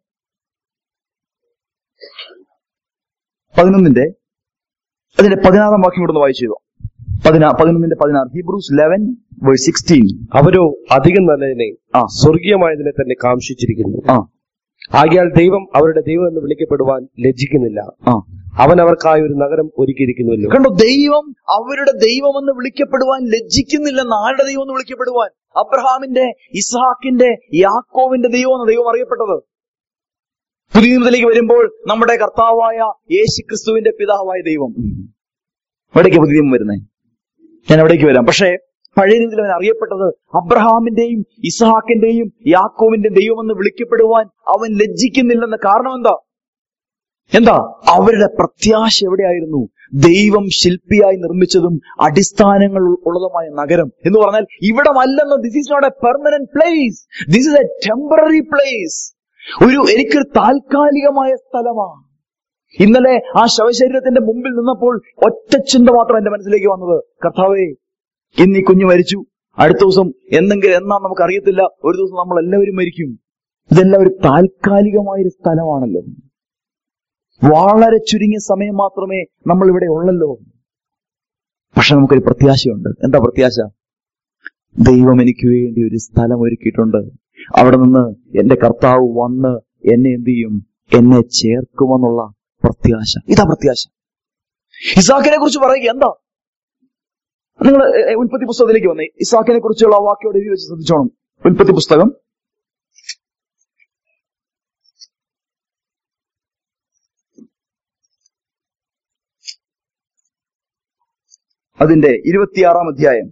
പതിനൊന്നിന്റെ അതിന്റെ പതിനാറാം വാക്യം കൂടെ ഒന്ന് വായിച്ചു തരുമോ? പതിനാ പതിനൊന്നിന്റെ പതിനാറ് ഹീബ്രൂസ് ലെവൻ വേഴ്സ് സിക്സ്റ്റീൻ അവരോ അധികം നല്ലതിനെ ആ സ്വർഗീയമായതിനെ തന്നെ കാംക്ഷിച്ചിരിക്കുന്നു ആ ആകയാൽ ദൈവം അവരുടെ ദൈവം എന്ന് വിളിക്കപ്പെടുവാൻ ലജ്ജിക്കുന്നില്ല ആ അവൻ അവർക്കായി ഒരു നഗരം ഒരുക്കിയിരിക്കുന്നുവല്ലോ കണ്ടോ ദൈവം അവരുടെ ദൈവമെന്ന് വിളിക്കപ്പെടുവാൻ ലജ്ജിക്കുന്നില്ലെന്ന് ആരുടെ ദൈവം എന്ന് വിളിക്കപ്പെടുവാൻ അബ്രഹാമിന്റെ ഇസ്ഹാക്കിന്റെ യാക്കോവിന്റെ ദൈവം എന്ന് ദൈവം അറിയപ്പെട്ടത് പുതിയ നിയമത്തിലേക്ക് വരുമ്പോൾ നമ്മുടെ കർത്താവായ യേശു ക്രിസ്തുവിന്റെ പിതാവായ ദൈവം എവിടേക്ക് പുതിയ നിയമം വരുന്നേ ഞാൻ എവിടേക്ക് വരാം പക്ഷേ പഴയ രീതിയിൽ അവൻ അറിയപ്പെട്ടത് അബ്രഹാമിന്റെയും ഇസ്ഹാക്കിന്റെയും യാക്കോവിന്റെയും ദൈവമെന്ന് വിളിക്കപ്പെടുവാൻ അവൻ ലജ്ജിക്കുന്നില്ലെന്ന കാരണം എന്താ എന്താ അവരുടെ പ്രത്യാശ എവിടെയായിരുന്നു ദൈവം ശില്പിയായി നിർമ്മിച്ചതും അടിസ്ഥാനങ്ങൾ ഉള്ളതുമായ നഗരം എന്ന് പറഞ്ഞാൽ ഇവിടമല്ലെന്ന് this is not a permanent place this is a temporary place ഒരു എനിക്കൊരു താൽക്കാലികമായ സ്ഥലമാണ് ഇന്നലെ ആ ശവശരീരത്തിന്റെ മുമ്പിൽ നിന്നപ്പോൾ ഒറ്റ ചിന്ത മാത്രം എന്റെ മനസ്സിലേക്ക് വന്നത് കർത്താവേ ഇന്ന് ഈ കുഞ്ഞ് മരിച്ചു അടുത്ത ദിവസം എന്തെങ്കിലും എന്നാ നമുക്ക് അറിയത്തില്ല ഒരു ദിവസം നമ്മൾ എല്ലാവരും മരിക്കും ഇതെല്ലാം ഒരു താൽക്കാലികമായ ഒരു സ്ഥലമാണല്ലോ വളരെ ചുരുങ്ങിയ സമയം മാത്രമേ നമ്മൾ ഇവിടെ ഉള്ളല്ലോ പക്ഷെ നമുക്കൊരു പ്രത്യാശയുണ്ട് എന്താ പ്രത്യാശ ദൈവം എനിക്ക് വേണ്ടി ഒരു സ്ഥലം ഒരുക്കിയിട്ടുണ്ട് അവിടെ നിന്ന് എന്റെ കർത്താവ് വന്ന് എന്നെ എന്ത് ചെയ്യും എന്നെ ചേർക്കുമെന്നുള്ള പ്രത്യാശ ഇതാ പ്രത്യാശ ഇസാക്കിനെ കുറിച്ച് പറയുക എന്താ നിങ്ങൾ ഉൽപ്പത്തി പുസ്തകത്തിലേക്ക് വന്നേ ഇസാക്കിനെ കുറിച്ചുള്ള ആ വാക്യോട് എഴുതി വെച്ച് ശ്രദ്ധിച്ചോണം ഉൽപ്പത്തി പുസ്തകം അതിന്റെ ഇരുപത്തിയാറാം അധ്യായം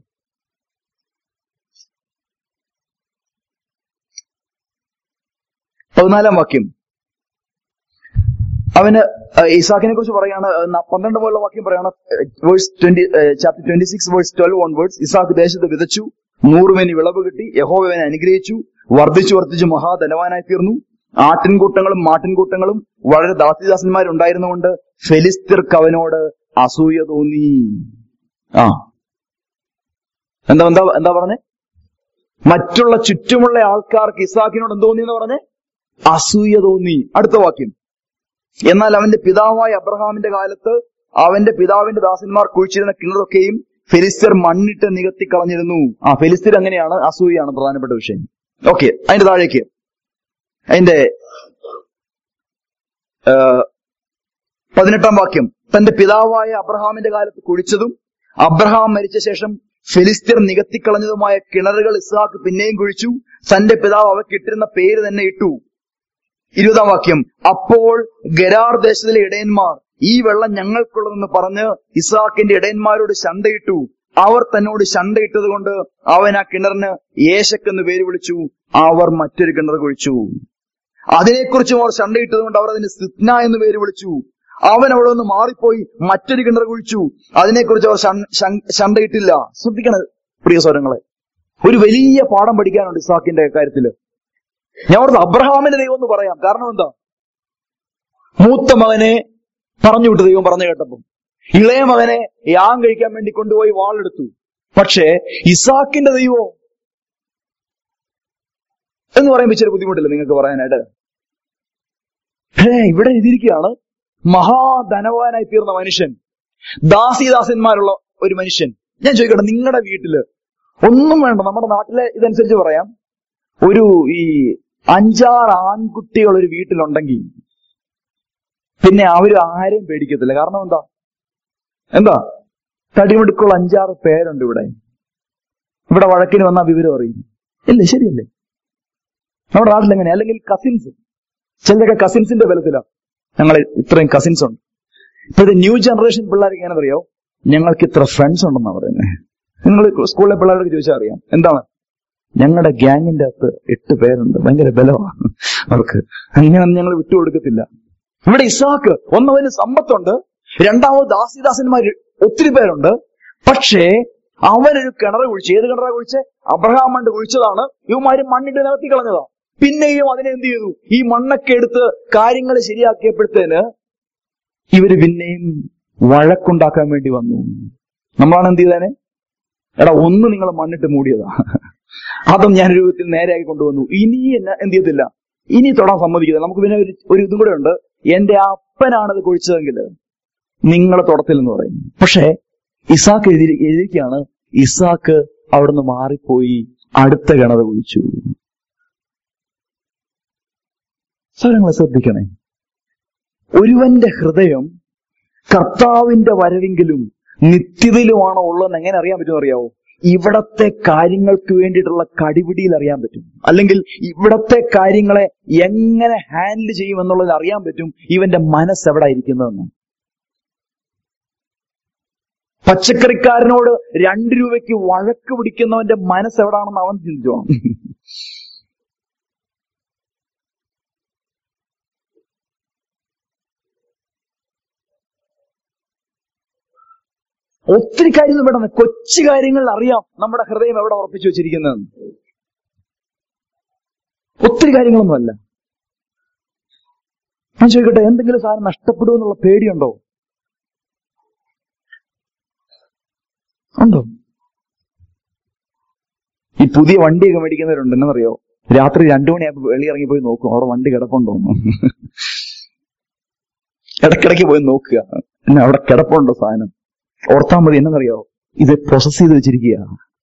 പതിനാലാം വാക്യം അവന് ഇസാഖിനെ കുറിച്ച് പറയാണ് ഏഹ്, ന- പന്ത്രണ്ട് പോലുള്ള വാക്യം പറയാണ് verse twenty chapter twenty six verse twelve on words ഇസാഖ് ദേശത്ത് വിതച്ചു നൂറുമേനി വിളവ് കിട്ടി യഹോവനെ അനുഗ്രഹിച്ചു വർദ്ധിച്ചു വർദ്ധിച്ചു മഹാധനവാനായി തീർന്നു ആട്ടിൻകൂട്ടങ്ങളും മാട്ടിൻകൂട്ടങ്ങളും വളരെ ദാസിദാസന്മാരുണ്ടായിരുന്നുകൊണ്ട് ഫെലിസ്തീർക്ക് അവനോട് അസൂയ തോന്നി ആ എന്താ എന്താ എന്താ പറഞ്ഞേ മറ്റുള്ള ചുറ്റുമുള്ള ആൾക്കാർക്ക് ഇസാക്കിനോട് എന്ത് തോന്നി എന്ന് പറഞ്ഞേ അസൂയ തോന്നി അടുത്ത വാക്യം എന്നാൽ അവന്റെ പിതാവായ അബ്രഹാമിന്റെ കാലത്ത് അവന്റെ പിതാവിന്റെ ദാസന്മാർ കുഴിച്ചിരുന്ന കിണറൊക്കെയും ഫെലിസ്തർ മണ്ണിട്ട് നികത്തി കളഞ്ഞിരുന്നു ആ ഫെലിസ്തർ അങ്ങനെയാണ് അസൂയാണ് പ്രധാനപ്പെട്ട വിഷയം ഓക്കെ അതിന്റെ താഴേക്ക് അതിന്റെ ആ, പതിനെട്ടാം വാക്യം തന്റെ പിതാവായ അബ്രഹാമിന്റെ കാലത്ത് കുഴിച്ചതും അബ്രഹാം മരിച്ച ശേഷം ഫെലിസ്തീർ നികത്തിക്കളഞ്ഞതുമായ കിണറുകൾ ഇസ്ഹാക്ക് പിന്നെയും കുഴിച്ചു തന്റെ പിതാവ് അവയ്ക്ക് ഇട്ടിരുന്ന പേര് തന്നെ ഇട്ടു ഇരുപതാം വാക്യം അപ്പോൾ ഗരാർ ദേശത്തിലെ ഇടയന്മാർ ഈ വെള്ളം ഞങ്ങൾക്കുള്ളതെന്ന് പറഞ്ഞ് ഇസാക്കിന്റെ ഇടയന്മാരോട് ശണ്ടയിട്ടു അവർ തന്നോട് ശണ്ടയിട്ടത് കൊണ്ട് അവൻ ആ കിണറിന് ഏശക്ക് എന്ന് പേര് വിളിച്ചു അവർ മറ്റൊരു കിണർ കുഴിച്ചു അതിനെക്കുറിച്ചും അവർ ശണ്ടയിട്ടത് കൊണ്ട് അവർ അതിന് സിത്ന എന്ന് പേര് വിളിച്ചു അവൻ അവിടെ നിന്ന് മാറിപ്പോയി മറ്റൊരു കിണർ കുഴിച്ചു അതിനെക്കുറിച്ച് അവർ ഷൻ- ഷൻ- ശണ്ടയിട്ടില്ല ശ്രദ്ധിക്കണ പ്രിയ സ്വരങ്ങളെ ഒരു വലിയ പാഠം പഠിക്കാനുണ്ട് ഇസാക്കിന്റെ കാര്യത്തില് ഞാൻ ഓർത്ത് അബ്രഹാമിന്റെ ദൈവം എന്ന് പറയാം കാരണം എന്താ മൂത്ത മകനെ പറഞ്ഞു വിട്ടു ദൈവം പറഞ്ഞു കേട്ടപ്പം ഇളയ മകനെ യാഗം കഴിക്കാൻ വേണ്ടി കൊണ്ടുപോയി വാളെടുത്തു പക്ഷേ ഇസാക്കിന്റെ ദൈവോ എന്ന് പറയുമ്പോൾ ഇച്ചിരി ബുദ്ധിമുട്ടില്ല നിങ്ങൾക്ക് പറയാനായിട്ട് ഹേ ഇവിടെ എഴുതിയിരിക്കുകയാണ് മഹാധനവാനായി തീർന്ന മനുഷ്യൻ ദാസിദാസന്മാരുള്ള ഒരു മനുഷ്യൻ ഞാൻ ചോദിക്കട്ടെ നിങ്ങളുടെ വീട്ടില് ഒന്നും വേണ്ട നമ്മുടെ നാട്ടിലെ ഇതനുസരിച്ച് പറയാം ഒരു ഈ അഞ്ചാറ് ആൺകുട്ടികൾ ഒരു വീട്ടിലുണ്ടെങ്കിൽ പിന്നെ അവര് ആരെയും പേടിക്കത്തില്ല കാരണം എന്താ എന്താ തടിമിടുക്കുള്ള അഞ്ചാറ് പേരുണ്ട് ഇവിടെ ഇവിടെ വഴക്കിന് വന്നാൽ വിവരം അറിയും ഇല്ലേ ശരിയല്ലേ നമ്മുടെ നാട്ടിൽ എങ്ങനെ അല്ലെങ്കിൽ കസിൻസ് ചിലരൊക്കെ കസിൻസിന്റെ ബലത്തിലാ ഞങ്ങൾ ഇത്രയും കസിൻസ് ഉണ്ട് ഇപ്പോഴത്തെ ന്യൂ ജനറേഷൻ പിള്ളേർക്ക് എങ്ങനെ അറിയോ ഞങ്ങൾക്ക് ഇത്ര ഫ്രണ്ട്സ് ഉണ്ടെന്നാ പറയുന്നത് നിങ്ങൾ സ്കൂളിലെ പിള്ളേരോട് ചോദിച്ചാൽ അറിയാം എന്താണ് ഞങ്ങളുടെ ഗ്യാങ്ങിന്റെ അകത്ത് എട്ട് പേരുണ്ട് ഭയങ്കര ബലമാണ് അവർക്ക് അങ്ങനെ ഞങ്ങൾ വിട്ടുകൊടുക്കത്തില്ല ഇവിടെ ഇസാക്ക് ഒന്നവന് സമ്പത്തുണ്ട് രണ്ടാമത് ദാസിദാസന്മാർ ഒത്തിരി പേരുണ്ട് പക്ഷേ അവനൊരു കിണർ കുഴിച്ച് ഏത് കിണറാ കുഴിച്ച് അബ്രഹാം മണ്ട് കുഴിച്ചതാണ് ഇവന്മാര് മണ്ണിട്ട് നികത്തി കളഞ്ഞതാ പിന്നെയും അതിനെ എന്ത് ചെയ്തു ഈ മണ്ണൊക്കെ എടുത്ത് കാര്യങ്ങൾ ശരിയാക്കിയപ്പോഴത്തേന് ഇവര് പിന്നെയും വഴക്കുണ്ടാക്കാൻ വേണ്ടി വന്നു നമ്മളാണ് എന്ത് ചെയ്തേനെ എടാ ഒന്ന് നിങ്ങൾ മണ്ണിട്ട് മൂടിയതാ അതും ഞാൻ രൂപത്തിൽ നേരെയാക്കി കൊണ്ടുവന്നു ഇനി എന്നെ എന്ത് ചെയ്യത്തില്ല ഇനി തൊടാൻ സമ്മതിക്കില്ല നമുക്ക് പിന്നെ ഒരു ഒരു ഇതും കൂടെ ഉണ്ട് എന്റെ അപ്പനാണത് കുഴിച്ചതെങ്കിൽ നിങ്ങൾ തൊടത്തില്ലെന്ന് പറയും പക്ഷേ ഇസാക്ക് എഴുതി എഴുതിക്കാണ് ഇസാക്ക് അവിടുന്ന് മാറിപ്പോയി അടുത്ത കിണർ കുഴിച്ചു സ്വരങ്ങളെ ശ്രദ്ധിക്കണേ ഒരുവന്റെ ഹൃദയം കർത്താവിന്റെ വരവെങ്കിലും നിത്യതയിലുമാണോ ഉള്ളതെന്ന് എങ്ങനെ അറിയാൻ പറ്റും അറിയാവോ ഇവിടത്തെ കാര്യങ്ങൾക്ക് വേണ്ടിയിട്ടുള്ള കടിപിടിയിൽ അറിയാൻ പറ്റും അല്ലെങ്കിൽ ഇവിടത്തെ കാര്യങ്ങളെ എങ്ങനെ ഹാൻഡിൽ ചെയ്യും എന്നുള്ളത് അറിയാൻ പറ്റും ഇവന്റെ മനസ്സ് എവിടെ ഇരിക്കുന്നതെന്ന് പച്ചക്കറിക്കാരനോട് രണ്ട് രൂപയ്ക്ക് വഴക്ക് പിടിക്കുന്നവന്റെ മനസ്സ് എവിടാണെന്ന് അവൻ ചിന്തിച്ചു ഒത്തിരി കാര്യങ്ങൾ വേണം കൊച്ചു കാര്യങ്ങളിൽ അറിയാം നമ്മുടെ ഹൃദയം എവിടെ ഉറപ്പിച്ചു വെച്ചിരിക്കുന്നതെന്ന് ഒത്തിരി കാര്യങ്ങളൊന്നുമല്ല ഞാൻ ചോദിക്കട്ടെ എന്തെങ്കിലും സാധനം നഷ്ടപ്പെടുമെന്നുള്ള പേടിയുണ്ടോ ഉണ്ടോ ഈ പുതിയ വണ്ടിയൊക്കെ മേടിക്കുന്നവരുണ്ട് എന്നറിയോ രാത്രി രണ്ടു മണിയാകുമ്പോൾ വെളി ഇറങ്ങി പോയി നോക്കും അവിടെ വണ്ടി കിടപ്പുണ്ടോ എന്ന്. ഇടയ്ക്കിടയ്ക്ക് പോയി നോക്കുക പിന്നെ അവിടെ കിടപ്പുണ്ടോ സാധനം ഓർത്താൽ മതി എന്നറിയോ ഇത് പ്രോസസ് ചെയ്ത് വെച്ചിരിക്കുക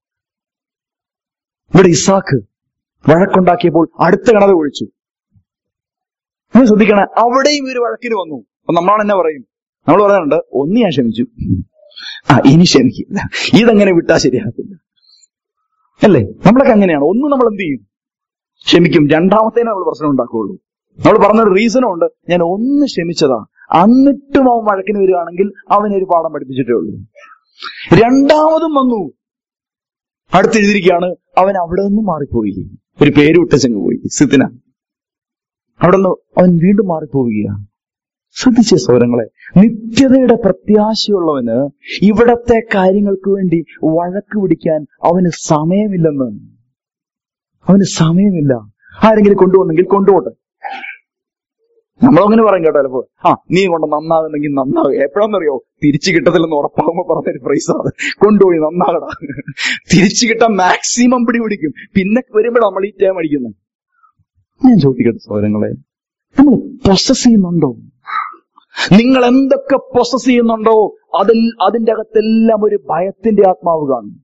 ഇവിടെ ഇസാക്ക് വഴക്കുണ്ടാക്കിയപ്പോൾ അടുത്ത കിണർ ഒഴിച്ചു നിങ്ങൾ ശ്രദ്ധിക്കണേ അവിടെയും ഒരു വഴക്കിന് വന്നു അപ്പൊ നമ്മളാണ് എന്നെ പറയും നമ്മൾ പറയാറുണ്ട് ഒന്ന് ഞാൻ ക്ഷമിച്ചു ആ ഇനി ക്ഷമിക്കില്ല ഇതെങ്ങനെ വിട്ടാ ശരിയാകത്തില്ല അല്ലേ നമ്മളൊക്കെ അങ്ങനെയാണ് ഒന്ന് നമ്മൾ എന്ത് ചെയ്യും ക്ഷമിക്കും രണ്ടാമത്തേനെ നമ്മൾ പ്രശ്നം ഉണ്ടാക്കുകയുള്ളൂ നമ്മൾ പറഞ്ഞൊരു റീസണും ഉണ്ട് ഞാൻ ഒന്ന് ക്ഷമിച്ചതാ എന്നിട്ടും അവൻ വഴക്കിന് വരികയാണെങ്കിൽ അവനൊരു പാഠം പഠിപ്പിച്ചിട്ടേ ഉള്ളൂ രണ്ടാമതും വന്നു അടുത്തെഴുതിയിരിക്കുകയാണ് അവൻ അവിടെ നിന്നും മാറിപ്പോയി ഒരു പേര് വിട്ടച്ചങ്ങ് പോയി സിത്തിന അവിടെ നിന്ന് അവൻ വീണ്ടും മാറിപ്പോവുകയാണ് ശ്രദ്ധിച്ച സൗരങ്ങളെ നിത്യതയുടെ പ്രത്യാശയുള്ളവന് ഇവിടത്തെ കാര്യങ്ങൾക്ക് വേണ്ടി വഴക്ക് പിടിക്കാൻ അവന് സമയമില്ലെന്ന് അവന് സമയമില്ല ആരെങ്കിലും കൊണ്ടുവന്നെങ്കിൽ കൊണ്ടുപോട്ടെ നമ്മളങ്ങനെ പറയും കേട്ടോ ചിലപ്പോ ആ നീ കൊണ്ട് നന്നാകുന്നെങ്കിൽ നന്നാകും എപ്പോഴാന്നറിയോ തിരിച്ചു കിട്ടത്തില്ലെന്ന് ഉറപ്പാകുമ്പോ പറഞ്ഞൊരു പ്രൈസ് അത് കൊണ്ടുപോയി നന്നാകടാ തിരിച്ചു കിട്ടാൻ മാക്സിമം പിടി പിടിക്കും പിന്നെ വരുമ്പോഴാണ് നമ്മൾ ഈ ടൈം അടിക്കുന്നത് ഞാൻ ചോദിക്കട്ടെ സൗരങ്ങളെ നമ്മൾ പ്രൊസസ് ചെയ്യുന്നുണ്ടോ നിങ്ങൾ എന്തൊക്കെ പ്രൊസസ് ചെയ്യുന്നുണ്ടോ അതിൽ അതിന്റെ അകത്തെല്ലാം ഒരു ഭയത്തിന്റെ ആത്മാവ് കാണും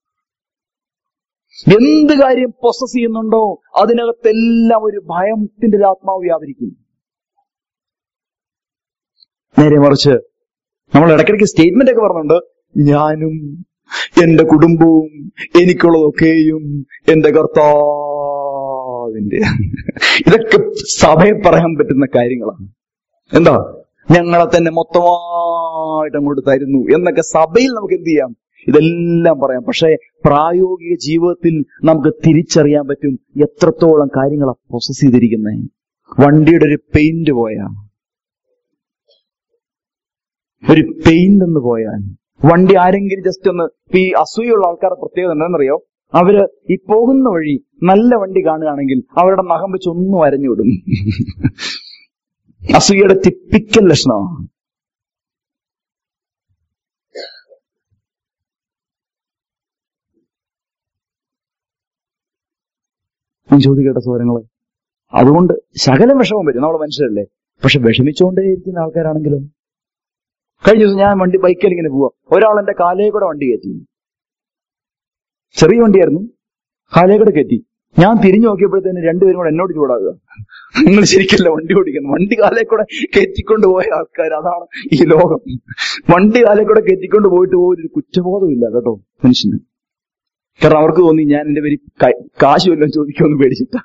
എന്ത് കാര്യം പ്രൊസസ് ചെയ്യുന്നുണ്ടോ അതിനകത്തെല്ലാം ഒരു ഭയത്തിന്റെ ഒരു ആത്മാവ് വ്യാപരിക്കും നേരെ മറിച്ച് നമ്മൾ ഇടയ്ക്കിടയ്ക്ക് സ്റ്റേറ്റ്മെന്റ് ഒക്കെ പറഞ്ഞുണ്ട് ഞാനും എന്റെ കുടുംബവും എനിക്കുള്ളതൊക്കെയും എന്റെ കർത്താവിന്റെ ഇതൊക്കെ സഭയിൽ പറയാൻ പറ്റുന്ന കാര്യങ്ങളാണ് എന്താ ഞങ്ങളെ തന്നെ മൊത്തമായിട്ട് അങ്ങോട്ട് തരുന്നു എന്നൊക്കെ സഭയിൽ നമുക്ക് എന്ത് ചെയ്യാം ഇതെല്ലാം പറയാം പക്ഷേ പ്രായോഗിക ജീവിതത്തിൽ നമുക്ക് തിരിച്ചറിയാൻ പറ്റും എത്രത്തോളം കാര്യങ്ങളാ പ്രോസസ് ചെയ്തിരിക്കുന്നത് വണ്ടിയുടെ ഒരു പെയിന്റ് പോയാ ഒരു പെയിന്റ് എന്ന് പോയാൽ വണ്ടി ആരെങ്കിലും ജസ്റ്റ് ഒന്ന് ഇപ്പൊ ഈ അസൂയുള്ള ആൾക്കാരുടെ പ്രത്യേകത എന്താണെന്നറിയോ അവര് ഈ പോകുന്ന വഴി നല്ല വണ്ടി കാണുകയാണെങ്കിൽ അവരുടെ നഖം വെച്ച് ഒന്നും അരഞ്ഞുവിടും അസൂയയുടെ ടിപ്പിക്കൽ ലക്ഷണമാണ് ഞാൻ ചോദിക്കട്ടെ സൗരങ്ങളെ അതുകൊണ്ട് ശകലം വിഷമം വരും നമ്മൾ മനുഷ്യരല്ലേ പക്ഷെ വിഷമിച്ചുകൊണ്ടേ ഇരിക്കുന്ന ആൾക്കാരാണെങ്കിലും കഴിഞ്ഞ ദിവസം ഞാൻ വണ്ടി ബൈക്കിൽ ഇങ്ങനെ പോവാ ഒരാൾ എന്റെ കാലേ കൂടെ വണ്ടി കയറ്റി ചെറിയ വണ്ടിയായിരുന്നു കാലേ കൂടെ കയറ്റി ഞാൻ തിരിഞ്ഞു നോക്കിയപ്പോഴത്തേന് രണ്ടുപേരും കൂടെ എന്നോട് ചൂടാകുക നിങ്ങൾ ശരിക്കല്ല വണ്ടി ഓടിക്കുന്നത് വണ്ടി കാലേ കൂടെ കയറ്റിക്കൊണ്ട് പോയ ആൾക്കാർ അതാണ് ഈ ലോകം വണ്ടി കാലേ കൂടെ കയറ്റിക്കൊണ്ട് പോയിട്ട് പോലും ഒരു കുറ്റബോധമില്ല കേട്ടോ മനുഷ്യന് കാരണം അവർക്ക് തോന്നി ഞാൻ എന്റെ പേര് കാശ് വല്ലതും ചോദിക്കുമെന്ന് പേടിച്ചിട്ടാ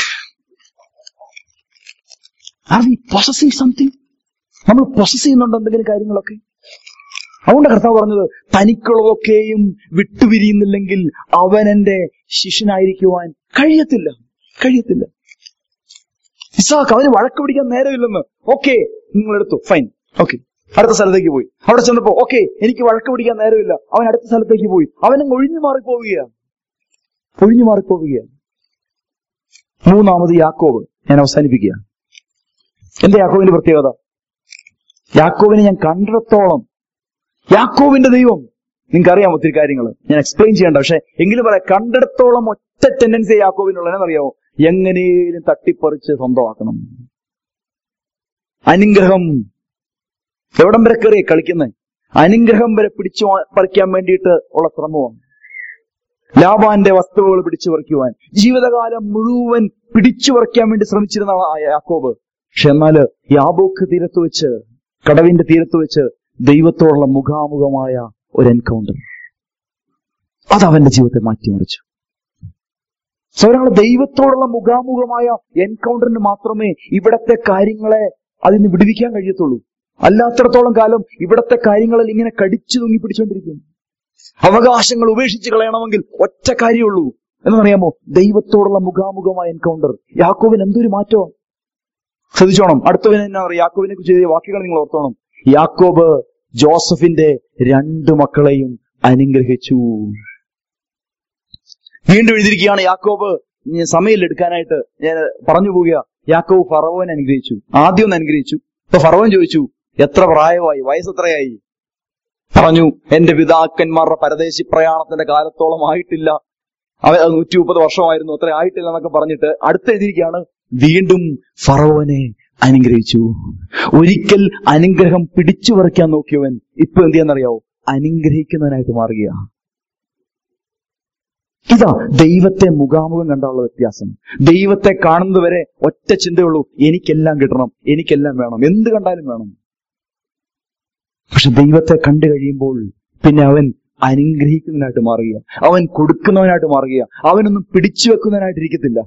ആർ വി പ്രൊസസിങ് സംതിങ് നമ്മൾ പ്രൊസസ് ചെയ്യുന്നുണ്ടോ എന്തെങ്കിലും കാര്യങ്ങളൊക്കെ അതുകൊണ്ട് കർത്താവ് പറഞ്ഞത് തനിക്കുള്ളതൊക്കെയും വിട്ടുപിരിയുന്നില്ലെങ്കിൽ അവൻ എന്റെ ശിഷ്യനായിരിക്കുവാൻ കഴിയത്തില്ല കഴിയത്തില്ല ഇസാഖ് അവന് വഴക്ക് പിടിക്കാൻ നേരമില്ലെന്ന് ഓക്കെ നിങ്ങൾ എടുത്തു ഫൈൻ ഓക്കെ അടുത്ത സ്ഥലത്തേക്ക് പോയി അവിടെ ചെന്നപ്പോ ഓക്കെ എനിക്ക് വഴക്ക് പിടിക്കാൻ നേരമില്ല അവൻ അടുത്ത സ്ഥലത്തേക്ക് പോയി അവനങ്ങ് ഒഴിഞ്ഞു മാറിപ്പോവുകയാണ് ഒഴിഞ്ഞു മാറിപ്പോവുകയാണ് മൂന്നാമത് യാക്കോബ് ഞാൻ അവസാനിപ്പിക്കുക എന്റെ യാക്കോബിന്റെ പ്രത്യേകത യാക്കോബിനെ ഞാൻ കണ്ടിടത്തോളം യാക്കോബിന്റെ ദൈവം നിങ്ങൾക്കറിയാം ഒത്തിരി കാര്യങ്ങൾ ഞാൻ എക്സ്പ്ലെയിൻ ചെയ്യണ്ട പക്ഷെ എങ്കിലും പറയാം കണ്ടിടത്തോളം ഒറ്റ ടെൻഡൻസി യാക്കോബിനുള്ള എന്നറിയാമോ എങ്ങനെയും തട്ടിപ്പറിച്ച് സ്വന്തമാക്കണം അനുഗ്രഹം എവിടം വരെ കയറിയ കളിക്കുന്നത് അനുഗ്രഹം വരെ പിടിച്ചു പറിക്കാൻ വേണ്ടിയിട്ട് ഉള്ള ശ്രമമാണ് ലാബാന്റെ വസ്തുവകൾ പിടിച്ചു പറിക്കുവാൻ ജീവിതകാലം മുഴുവൻ പിടിച്ചു പറിക്കാൻ വേണ്ടി ശ്രമിച്ചിരുന്ന ആ യാക്കോബ് പക്ഷെ എന്നാല് യാബോക്ക് തീരത്ത് വെച്ച് കടവിന്റെ തീരത്ത് വെച്ച് ദൈവത്തോടുള്ള മുഖാമുഖമായ ഒരു എൻകൗണ്ടർ അത് അവന്റെ ജീവിതത്തെ മാറ്റിമറിച്ചു സൗരാളെ ദൈവത്തോടുള്ള മുഖാമുഖമായ എൻകൗണ്ടറിന് മാത്രമേ ഇവിടത്തെ കാര്യങ്ങളെ അതിന് വിടുവിക്കാൻ കഴിയത്തുള്ളൂ അല്ലാത്തിടത്തോളം കാലം ഇവിടത്തെ കാര്യങ്ങളിൽ ഇങ്ങനെ കടിച്ചു തൂങ്ങി പിടിച്ചുകൊണ്ടിരിക്കും അവകാശങ്ങൾ ഉപേക്ഷിച്ച് കളയണമെങ്കിൽ ഒറ്റ കാര്യമുള്ളൂ എന്നറിയാമോ ദൈവത്തോടുള്ള മുഖാമുഖമായ എൻകൗണ്ടർ യാക്കോവിന് എന്തൊരു മാറ്റമാണ് ശ്രദ്ധിച്ചോണം അടുത്തവന് എന്നാ പറയുക യാക്കോബിനെ കുറിച്ച് എഴുതിയ വാക്കുകൾ നിങ്ങൾ ഓർത്തോണം യാക്കോബ് ജോസഫിന്റെ രണ്ട് മക്കളെയും അനുഗ്രഹിച്ചു വീണ്ടും എഴുതിയിരിക്കുകയാണ് യാക്കോബ് സമയം എടുക്കാനായിട്ട് ഞാൻ പറഞ്ഞു പോവുക യാക്കോബ് ഫറവോനെ അനുഗ്രഹിച്ചു ആദ്യം ഒന്ന് അനുഗ്രഹിച്ചു ഇപ്പൊ ഫറവോൻ ചോദിച്ചു എത്ര പ്രായമായി വയസ്സ് എത്രയായി പറഞ്ഞു എന്റെ പിതാക്കന്മാരുടെ പരദേശി പ്രയാണത്തിന്റെ കാലത്തോളം ആയിട്ടില്ല അവ നൂറ്റി മുപ്പത് വർഷമായിരുന്നു അത്ര ആയിട്ടില്ല എന്നൊക്കെ പറഞ്ഞിട്ട് അടുത്ത് എഴുതിയിരിക്കുകയാണ് വീണ്ടും ഫറവോനെ അനുഗ്രഹിച്ചു ഒരിക്കൽ അനുഗ്രഹം പിടിച്ചു പറിക്കാൻ നോക്കിയവൻ ഇപ്പൊ എന്ത് ചെയ്യാന്നറിയാവോ അനുഗ്രഹിക്കുന്നവനായിട്ട് മാറുകയാ ഇതാ ദൈവത്തെ മുഖാമുഖം കണ്ടുള്ള വ്യത്യാസം ദൈവത്തെ കാണുന്നതുവരെ ഒറ്റ ചിന്തയുള്ളൂ എനിക്കെല്ലാം കിട്ടണം എനിക്കെല്ലാം വേണം എന്ത് കണ്ടാലും വേണം പക്ഷെ ദൈവത്തെ കണ്ടു കഴിയുമ്പോൾ പിന്നെ അവൻ അനുഗ്രഹിക്കുന്നതിനായിട്ട് മാറുക അവൻ കൊടുക്കുന്നവനായിട്ട് മാറുക അവനൊന്നും പിടിച്ചു വെക്കുന്നതിനായിട്ടിരിക്കത്തില്ല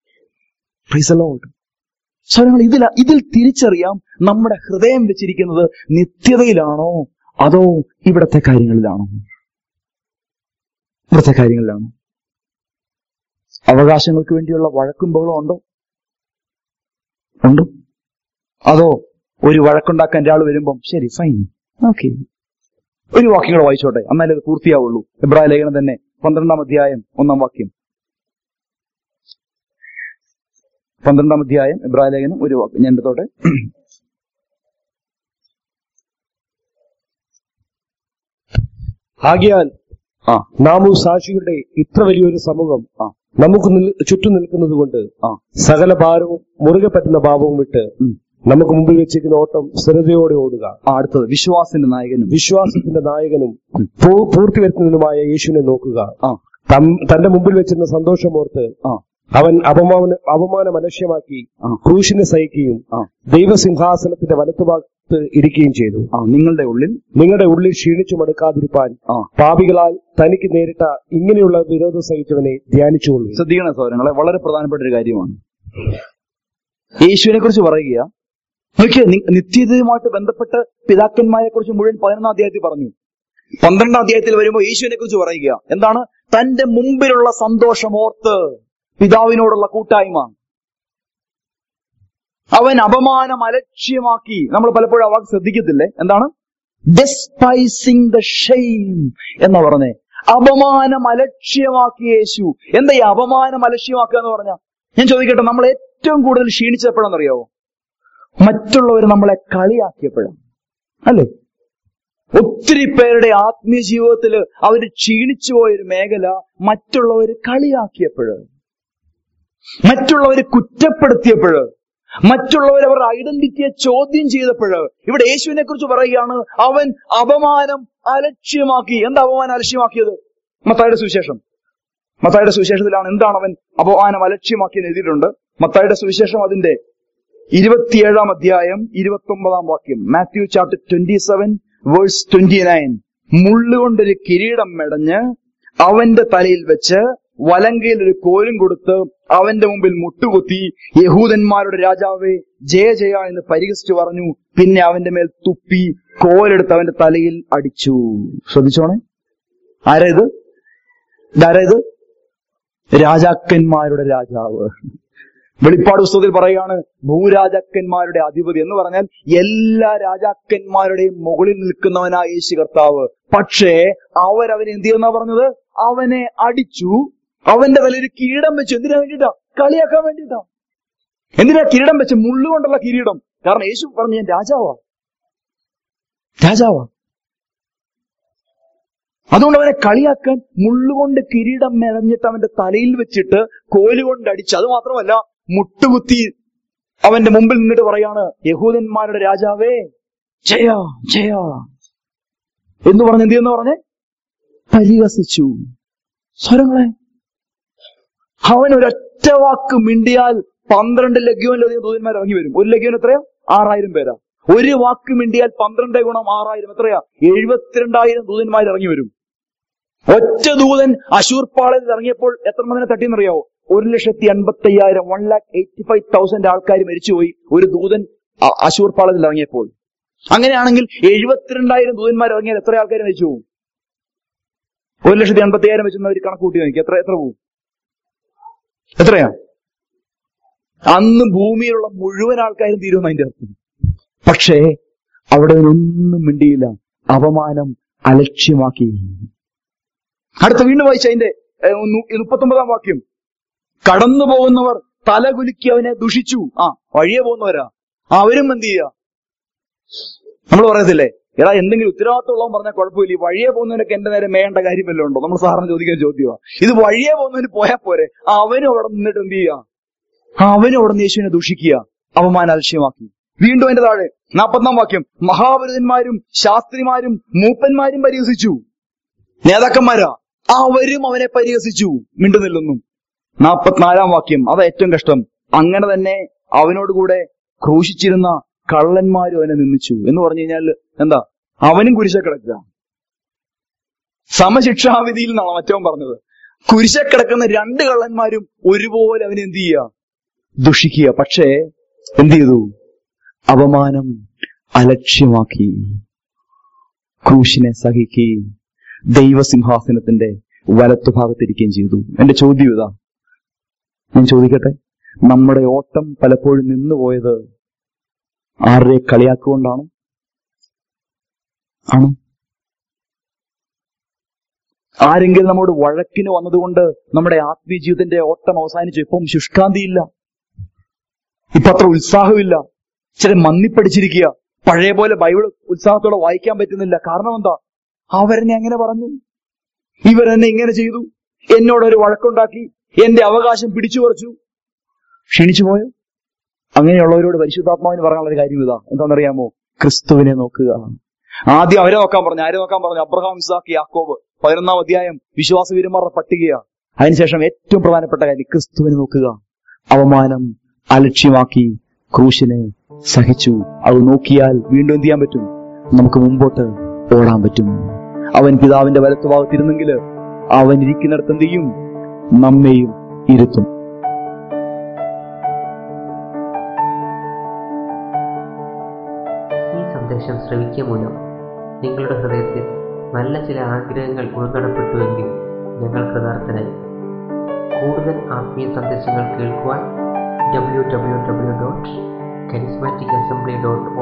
സ്വരങ്ങൾ ഇതിൽ ഇതിൽ തിരിച്ചറിയാം നമ്മുടെ ഹൃദയം വെച്ചിരിക്കുന്നത് നിത്യതയിലാണോ അതോ ഇവിടത്തെ കാര്യങ്ങളിലാണോ ഇവിടത്തെ കാര്യങ്ങളിലാണോ അവകാശങ്ങൾക്ക് വേണ്ടിയുള്ള വഴക്കും ബഹളവും ഉണ്ടോ ഉണ്ടോ അതോ ഒരു വഴക്കുണ്ടാക്കാൻ ഒരാൾ വരുമ്പം ശരി ഫൈൻ ഓക്കെ ഒരു വാക്യം കൂടെ വായിച്ചോട്ടെ എന്നാലേ അത് പൂർത്തിയാവുള്ളൂ എബ്രായ ലേഖനം തന്നെ പന്ത്രണ്ടാം അധ്യായം ഒന്നാം വാക്യം പന്ത്രണ്ടാം അധ്യായം ഇബ്രാഹിം ലേഖനം ഒരു വാക്ക് ഞാൻ എടുത്തോട്ടെ ആകിയാൽ ആ നാമും സാക്ഷികളുടെ ഇത്ര വലിയൊരു സമൂഹം ആ നമുക്ക് നിൽ- ചുറ്റും നിൽക്കുന്നത് കൊണ്ട് ആ സകല ഭാരവും മുറുകെ പറ്റുന്ന ഭാവവും വിട്ട് ഉം. നമുക്ക് മുമ്പിൽ വെച്ചിരിക്കുന്ന ഓട്ടം സ്ഥിരതയോടെ ഓടുക ആ, അടുത്തത് വിശ്വാസത്തിന്റെ നായകനും വിശ്വാസത്തിന്റെ നായകനും പൂ- പൂർത്തി വരുത്തുന്നതിനുമായ യേശുവിനെ നോക്കുക ആ തം- തന്റെ മുമ്പിൽ വെച്ചിരുന്ന സന്തോഷമോർത്ത് ആ അവൻ അപമാന അപമാനം അലക്ഷ്യമാക്കി ആ. ക്രൂശിനെ സഹിക്കുകയും ആ. ദൈവസിംഹാസനത്തിന്റെ വലത്തുഭാഗത്ത് ഇരിക്കുകയും ചെയ്തു ആ നിങ്ങളുടെ ഉള്ളിൽ നിങ്ങളുടെ ഉള്ളിൽ ക്ഷീണിച്ചു മടുക്കാതിരിപ്പാൻ ആ പാപികളാൽ തനിക്ക് നേരിട്ട ഇങ്ങനെയുള്ള വിരോധം സഹിച്ചവനെ ധ്യാനിച്ചുകൊള്ളു ശ്രദ്ധിക്കണ സൗരങ്ങളെ വളരെ പ്രധാനപ്പെട്ട ഒരു കാര്യമാണ് യേശുവിനെ കുറിച്ച് പറയുക നോക്കിയേ നി- നിത്യതയുമായിട്ട് ബന്ധപ്പെട്ട് പിതാക്കന്മാരെ കുറിച്ച് മുഴുവൻ പതിനൊന്നാം അധ്യായത്തിൽ പറഞ്ഞു പന്ത്രണ്ടാം അധ്യായത്തിൽ വരുമ്പോൾ യേശുവിനെ കുറിച്ച് പറയുക എന്താണ് തന്റെ മുമ്പിലുള്ള സന്തോഷം ഓർത്ത് പിതാവിനോടുള്ള കൂട്ടായ്മ അവൻ അപമാനം അലക്ഷ്യമാക്കി നമ്മൾ പലപ്പോഴും ആ വാക്ക് ശ്രദ്ധിക്കത്തില്ലേ എന്താണ് ഡെസ്പൈസിങ് ദ ഷെയിം എന്ന് പറഞ്ഞേ അപമാനം അലക്ഷ്യമാക്കി യേശു എന്താ ഈ അപമാനം അലക്ഷ്യമാക്കുക എന്ന് പറഞ്ഞ ഞാൻ ചോദിക്കട്ടെ നമ്മൾ ഏറ്റവും കൂടുതൽ ക്ഷീണിച്ചപ്പോഴാണെന്നറിയാവോ മറ്റുള്ളവർ നമ്മളെ കളിയാക്കിയപ്പോഴാണ് അല്ലേ ഒത്തിരി പേരുടെ ആത്മീയ ജീവിതത്തിൽ അവർ ക്ഷീണിച്ചു പോയൊരു മേഖല മറ്റുള്ളവർ കളിയാക്കിയപ്പോഴ് മറ്റുള്ളവർ കുറ്റപ്പെടുത്തിയപ്പോഴ് മറ്റുള്ളവർ അവരുടെ ഐഡന്റിറ്റിയെ ചോദ്യം ചെയ്തപ്പോഴ് ഇവിടെ യേശുവിനെ കുറിച്ച് പറയുകയാണ് അവൻ അപമാനം അലക്ഷ്യമാക്കി എന്താ അപമാനം അലക്ഷ്യമാക്കിയത് മത്തായുടെ സുവിശേഷം മത്തായുടെ സുവിശേഷത്തിലാണ് എന്താണ് അവൻ അപമാനം അലക്ഷ്യമാക്കിയെന്ന് എഴുതിയിട്ടുണ്ട് മത്തായുടെ സുവിശേഷം അതിന്റെ ഇരുപത്തിയേഴാം അധ്യായം ഇരുപത്തി ഒമ്പതാം വാക്യം Matthew chapter twenty seven verse twenty nine മുള്ളുകൊണ്ടൊരു കിരീടം മെടഞ്ഞ് അവന്റെ തലയിൽ വെച്ച് വലങ്കയിൽ ഒരു കോലും കൊടുത്ത് അവന്റെ മുമ്പിൽ മുട്ടുകുത്തി യഹൂദന്മാരുടെ രാജാവേ ജയ ജയ എന്ന് പരിഹസിച്ചു പറഞ്ഞു പിന്നെ അവന്റെ മേൽ തുപ്പി കോലെടുത്ത് അവന്റെ തലയിൽ അടിച്ചു ശ്രദ്ധിച്ചോണേ ആരാ ഇത് ഇതാരാ ഇത് രാജാക്കന്മാരുടെ രാജാവ് വെളിപ്പാട് പുസ്തകത്തിൽ പറയുകയാണ് ഭൂരാജാക്കന്മാരുടെ അധിപതി എന്ന് പറഞ്ഞാൽ എല്ലാ രാജാക്കന്മാരുടെയും മുകളിൽ നിൽക്കുന്നവനായ യേശു കർത്താവ് പക്ഷേ അവരവനെ എന്ത് ചെയ്യുന്ന പറഞ്ഞത് അവനെ അടിച്ചു അവന്റെ തലയിൽ കിരീടം വെച്ചു എന്തിനാ വേണ്ടിയിട്ടാ കളിയാക്കാൻ വേണ്ടിയിട്ടാ എന്തിനാ കിരീടം വെച്ച് മുള്ളുകൊണ്ടുള്ള കിരീടം കാരണം യേശു പറഞ്ഞു ഞാൻ രാജാവാ രാജാവാ അതുകൊണ്ട് അവനെ കളിയാക്കാൻ മുള്ളുകൊണ്ട് കിരീടം മെനഞ്ഞിട്ട് അവന്റെ തലയിൽ വെച്ചിട്ട് കോലുകൊണ്ട് അടിച്ച് അത് മാത്രമല്ല മുട്ടുകുത്തി അവന്റെ മുമ്പിൽ നിന്നിട്ട് പറയാണ് യഹൂദന്മാരുടെ രാജാവേ ജയ ജയ എന്ന് പറഞ്ഞ് എന്ത് ചെയ്യുന്ന പറഞ്ഞേ പരിഹസിച്ചു സ്വരങ്ങളെ അവൻ ഒരൊറ്റ വാക്ക് മിണ്ടിയാൽ പന്ത്രണ്ട് ലഗ്യോനിലധികം ദൂതന്മാർ ഇറങ്ങി വരും ഒരു ലഗ്യോൻ എത്രയാ ആറായിരം പേരാ ഒരു വാക്ക് മിണ്ടിയാൽ പന്ത്രണ്ട് ഗുണം ആറായിരം എത്രയാ എഴുപത്തിരണ്ടായിരം ദൂതന്മാർ ഇറങ്ങി വരും ഒറ്റ ദൂതൻ അശൂർ പാളയത്തിൽ ഇറങ്ങിയപ്പോൾ എത്ര മതിനെ തട്ടിയെന്നറിയാവോ ഒരു ലക്ഷത്തി അൻപത്തി അയ്യായിരം one lakh eighty five thousand ആൾക്കാർ മരിച്ചുപോയി ഒരു ദൂതൻ അ- അശൂർ പാളയത്തിൽ ഇറങ്ങിയപ്പോൾ അങ്ങനെയാണെങ്കിൽ എഴുപത്തിരണ്ടായിരം ദൂതന്മാർ ഇറങ്ങിയാൽ എത്ര ആൾക്കാർ മരിച്ചു പോകും ഒരു ലക്ഷത്തി അൻപത്തി അയ്യായിരം വെച്ചൊന്ന് അവർ കണക്ക് കൂട്ടി നോക്കി എത്ര എത്ര പോകും എത്രയാ അന്ന് ഭൂമിയിലുള്ള മുഴുവൻ ആൾക്കാരും തീരുമെന്ന് അതിന്റെ അർത്ഥം പക്ഷേ അവിടെ ഒന്നും മിണ്ടിയില്ല അപമാനം അലക്ഷ്യമാക്കി അടുത്ത വീണ്ടും വായിച്ച അതിന്റെ ഏഹ്, നു- മുപ്പത്തൊമ്പതാം വാക്യം കടന്നു പോകുന്നവർ തല കുലുക്കി അവനെ ദുഷിച്ചു ആ വഴിയെ പോകുന്നവരാ ആ, അവരും എന്ത് ചെയ്യുക നമ്മൾ പറയത്തില്ലേ എടാ എന്തെങ്കിലും ഉത്തരവാദിത്തമുള്ളവൻ പറഞ്ഞാൽ കുഴപ്പമില്ല ഈ വഴിയെ പോകുന്നവനൊക്കെ എന്റെ നേരെ മേയേണ്ട കാര്യം വല്ലതും ഉണ്ടോ നമ്മൾ സാറിന് ചോദിക്കുന്ന ചോദ്യമാ ഇത് വഴിയെ പോകുന്നവന് പോയാൽ പോരെ ആ, അവനും അവിടെ നിന്നിട്ട് എന്ത് ചെയ്യുക ആ, അവനും അവിടെ നിന്ന് യേശുവിനെ ദുഷിക്കുക അവമാനം അലക്ഷ്യമാക്കി വീണ്ടും അതിന്റെ താഴെ നാൽപ്പതാം വാക്യം മഹാപുരുഷന്മാരും ശാസ്ത്രിമാരും മൂപ്പന്മാരും പരിഹസിച്ചു നേതാക്കന്മാരാ അവരും അവനെ പരിഹസിച്ചു മിണ്ടുന്നില്ലൊന്നും നാൽപ്പത്തിനാലാം വാക്യം അതാ ഏറ്റവും കഷ്ടം അങ്ങനെ തന്നെ അവനോടുകൂടെ ക്രൂശിച്ചിരുന്ന കള്ളന്മാരും അവനെ നിന്ദിച്ചു എന്ന് പറഞ്ഞു കഴിഞ്ഞാൽ എന്താ അവനും കുരിശ കിടക്കുക സമശിക്ഷാവിധിയിൽ നിന്നാണ് മറ്റവൻ പറഞ്ഞത് കുരിശ കിടക്കുന്ന രണ്ട് കള്ളന്മാരും ഒരുപോലെ അവനെ എന്ത് ചെയ്യുക ദുഷിക്കുക പക്ഷേ എന്ത് ചെയ്തു അപമാനം അലക്ഷ്യമാക്കി ക്രൂശിനെ സഹിക്കുകയും ദൈവസിംഹാസനത്തിന്റെ വലത്തുഭാഗത്തിരിക്കുകയും ചെയ്തു എന്റെ ചോദ്യം ഇതാ ഞാൻ ചോദിക്കട്ടെ നമ്മുടെ ഓട്ടം പലപ്പോഴും നിന്നുപോയത് ആരുടെ കളിയാക്കുകൊണ്ടാണ് ആണോ ആരെങ്കിലും നമ്മോട് വഴക്കിന് വന്നതുകൊണ്ട് നമ്മുടെ ആത്മീയ ജീവിതത്തിന്റെ ഓട്ടം അവസാനിച്ചു ഇപ്പം ശുഷ്കാന്തിയില്ല ഇപ്പൊ അത്ര ഉത്സാഹമില്ല ചില മന്ദിപ്പടിച്ചിരിക്കുക പഴയ പോലെ ബൈബിൾ ഉത്സാഹത്തോടെ വായിക്കാൻ പറ്റുന്നില്ല കാരണം എന്താ അവരെന്നെ അങ്ങനെ പറഞ്ഞു ഇവരെന്നെ ഇങ്ങനെ ചെയ്തു എന്നോട് ഒരു വഴക്കുണ്ടാക്കി എന്റെ അവകാശം പിടിച്ചു പറിച്ചു ക്ഷണിച്ചു പോയോ അങ്ങനെയുള്ളവരോട് പരിശുദ്ധാത്മാവിന് പറയാനുള്ള ഒരു കാര്യം ഇതാ എന്താണെന്നറിയാമോ ക്രിസ്തുവിനെ നോക്കുക ആദ്യം അവരെ നോക്കാൻ പറഞ്ഞു ആരെ നോക്കാൻ പറഞ്ഞു അബ്രഹാം ഇസാഖ് യാക്കോബ് പതിനൊന്നാം അധ്യായം വിശ്വാസവീരന്മാരുടെ പട്ടികയാ അതിനുശേഷം ഏറ്റവും പ്രധാനപ്പെട്ട കാര്യം ക്രിസ്തുവിനെ നോക്കുക അവമാനം അലക്ഷ്യമാക്കി ക്രൂശിനെ സഹിച്ചു അത് നോക്കിയാൽ വീണ്ടും എന്ത് ചെയ്യാൻ പറ്റും നമുക്ക് മുമ്പോട്ട് ഓടാൻ പറ്റും അവൻ പിതാവിന്റെ വലത്ത് ഭാഗത്തിരുന്നെങ്കിൽ അവൻ ഇരിക്കുന്നിടത്ത് എന്ത് ചെയ്യും നമ്മെയും ഇരുത്തും ഈ സന്ദേശം ശ്രവിക്കുക മൂലം നിങ്ങളുടെ ഹൃദയത്തിൽ നല്ല ചില ആഗ്രഹങ്ങൾ ഉൾക്കടപ്പെട്ടുവെങ്കിൽ ഞങ്ങൾ കൃതാർത്ഥനായി കൂടുതൽ ആത്മീയ സന്ദേശങ്ങൾ കേൾക്കുവാൻ W W W dot charismatic assembly dot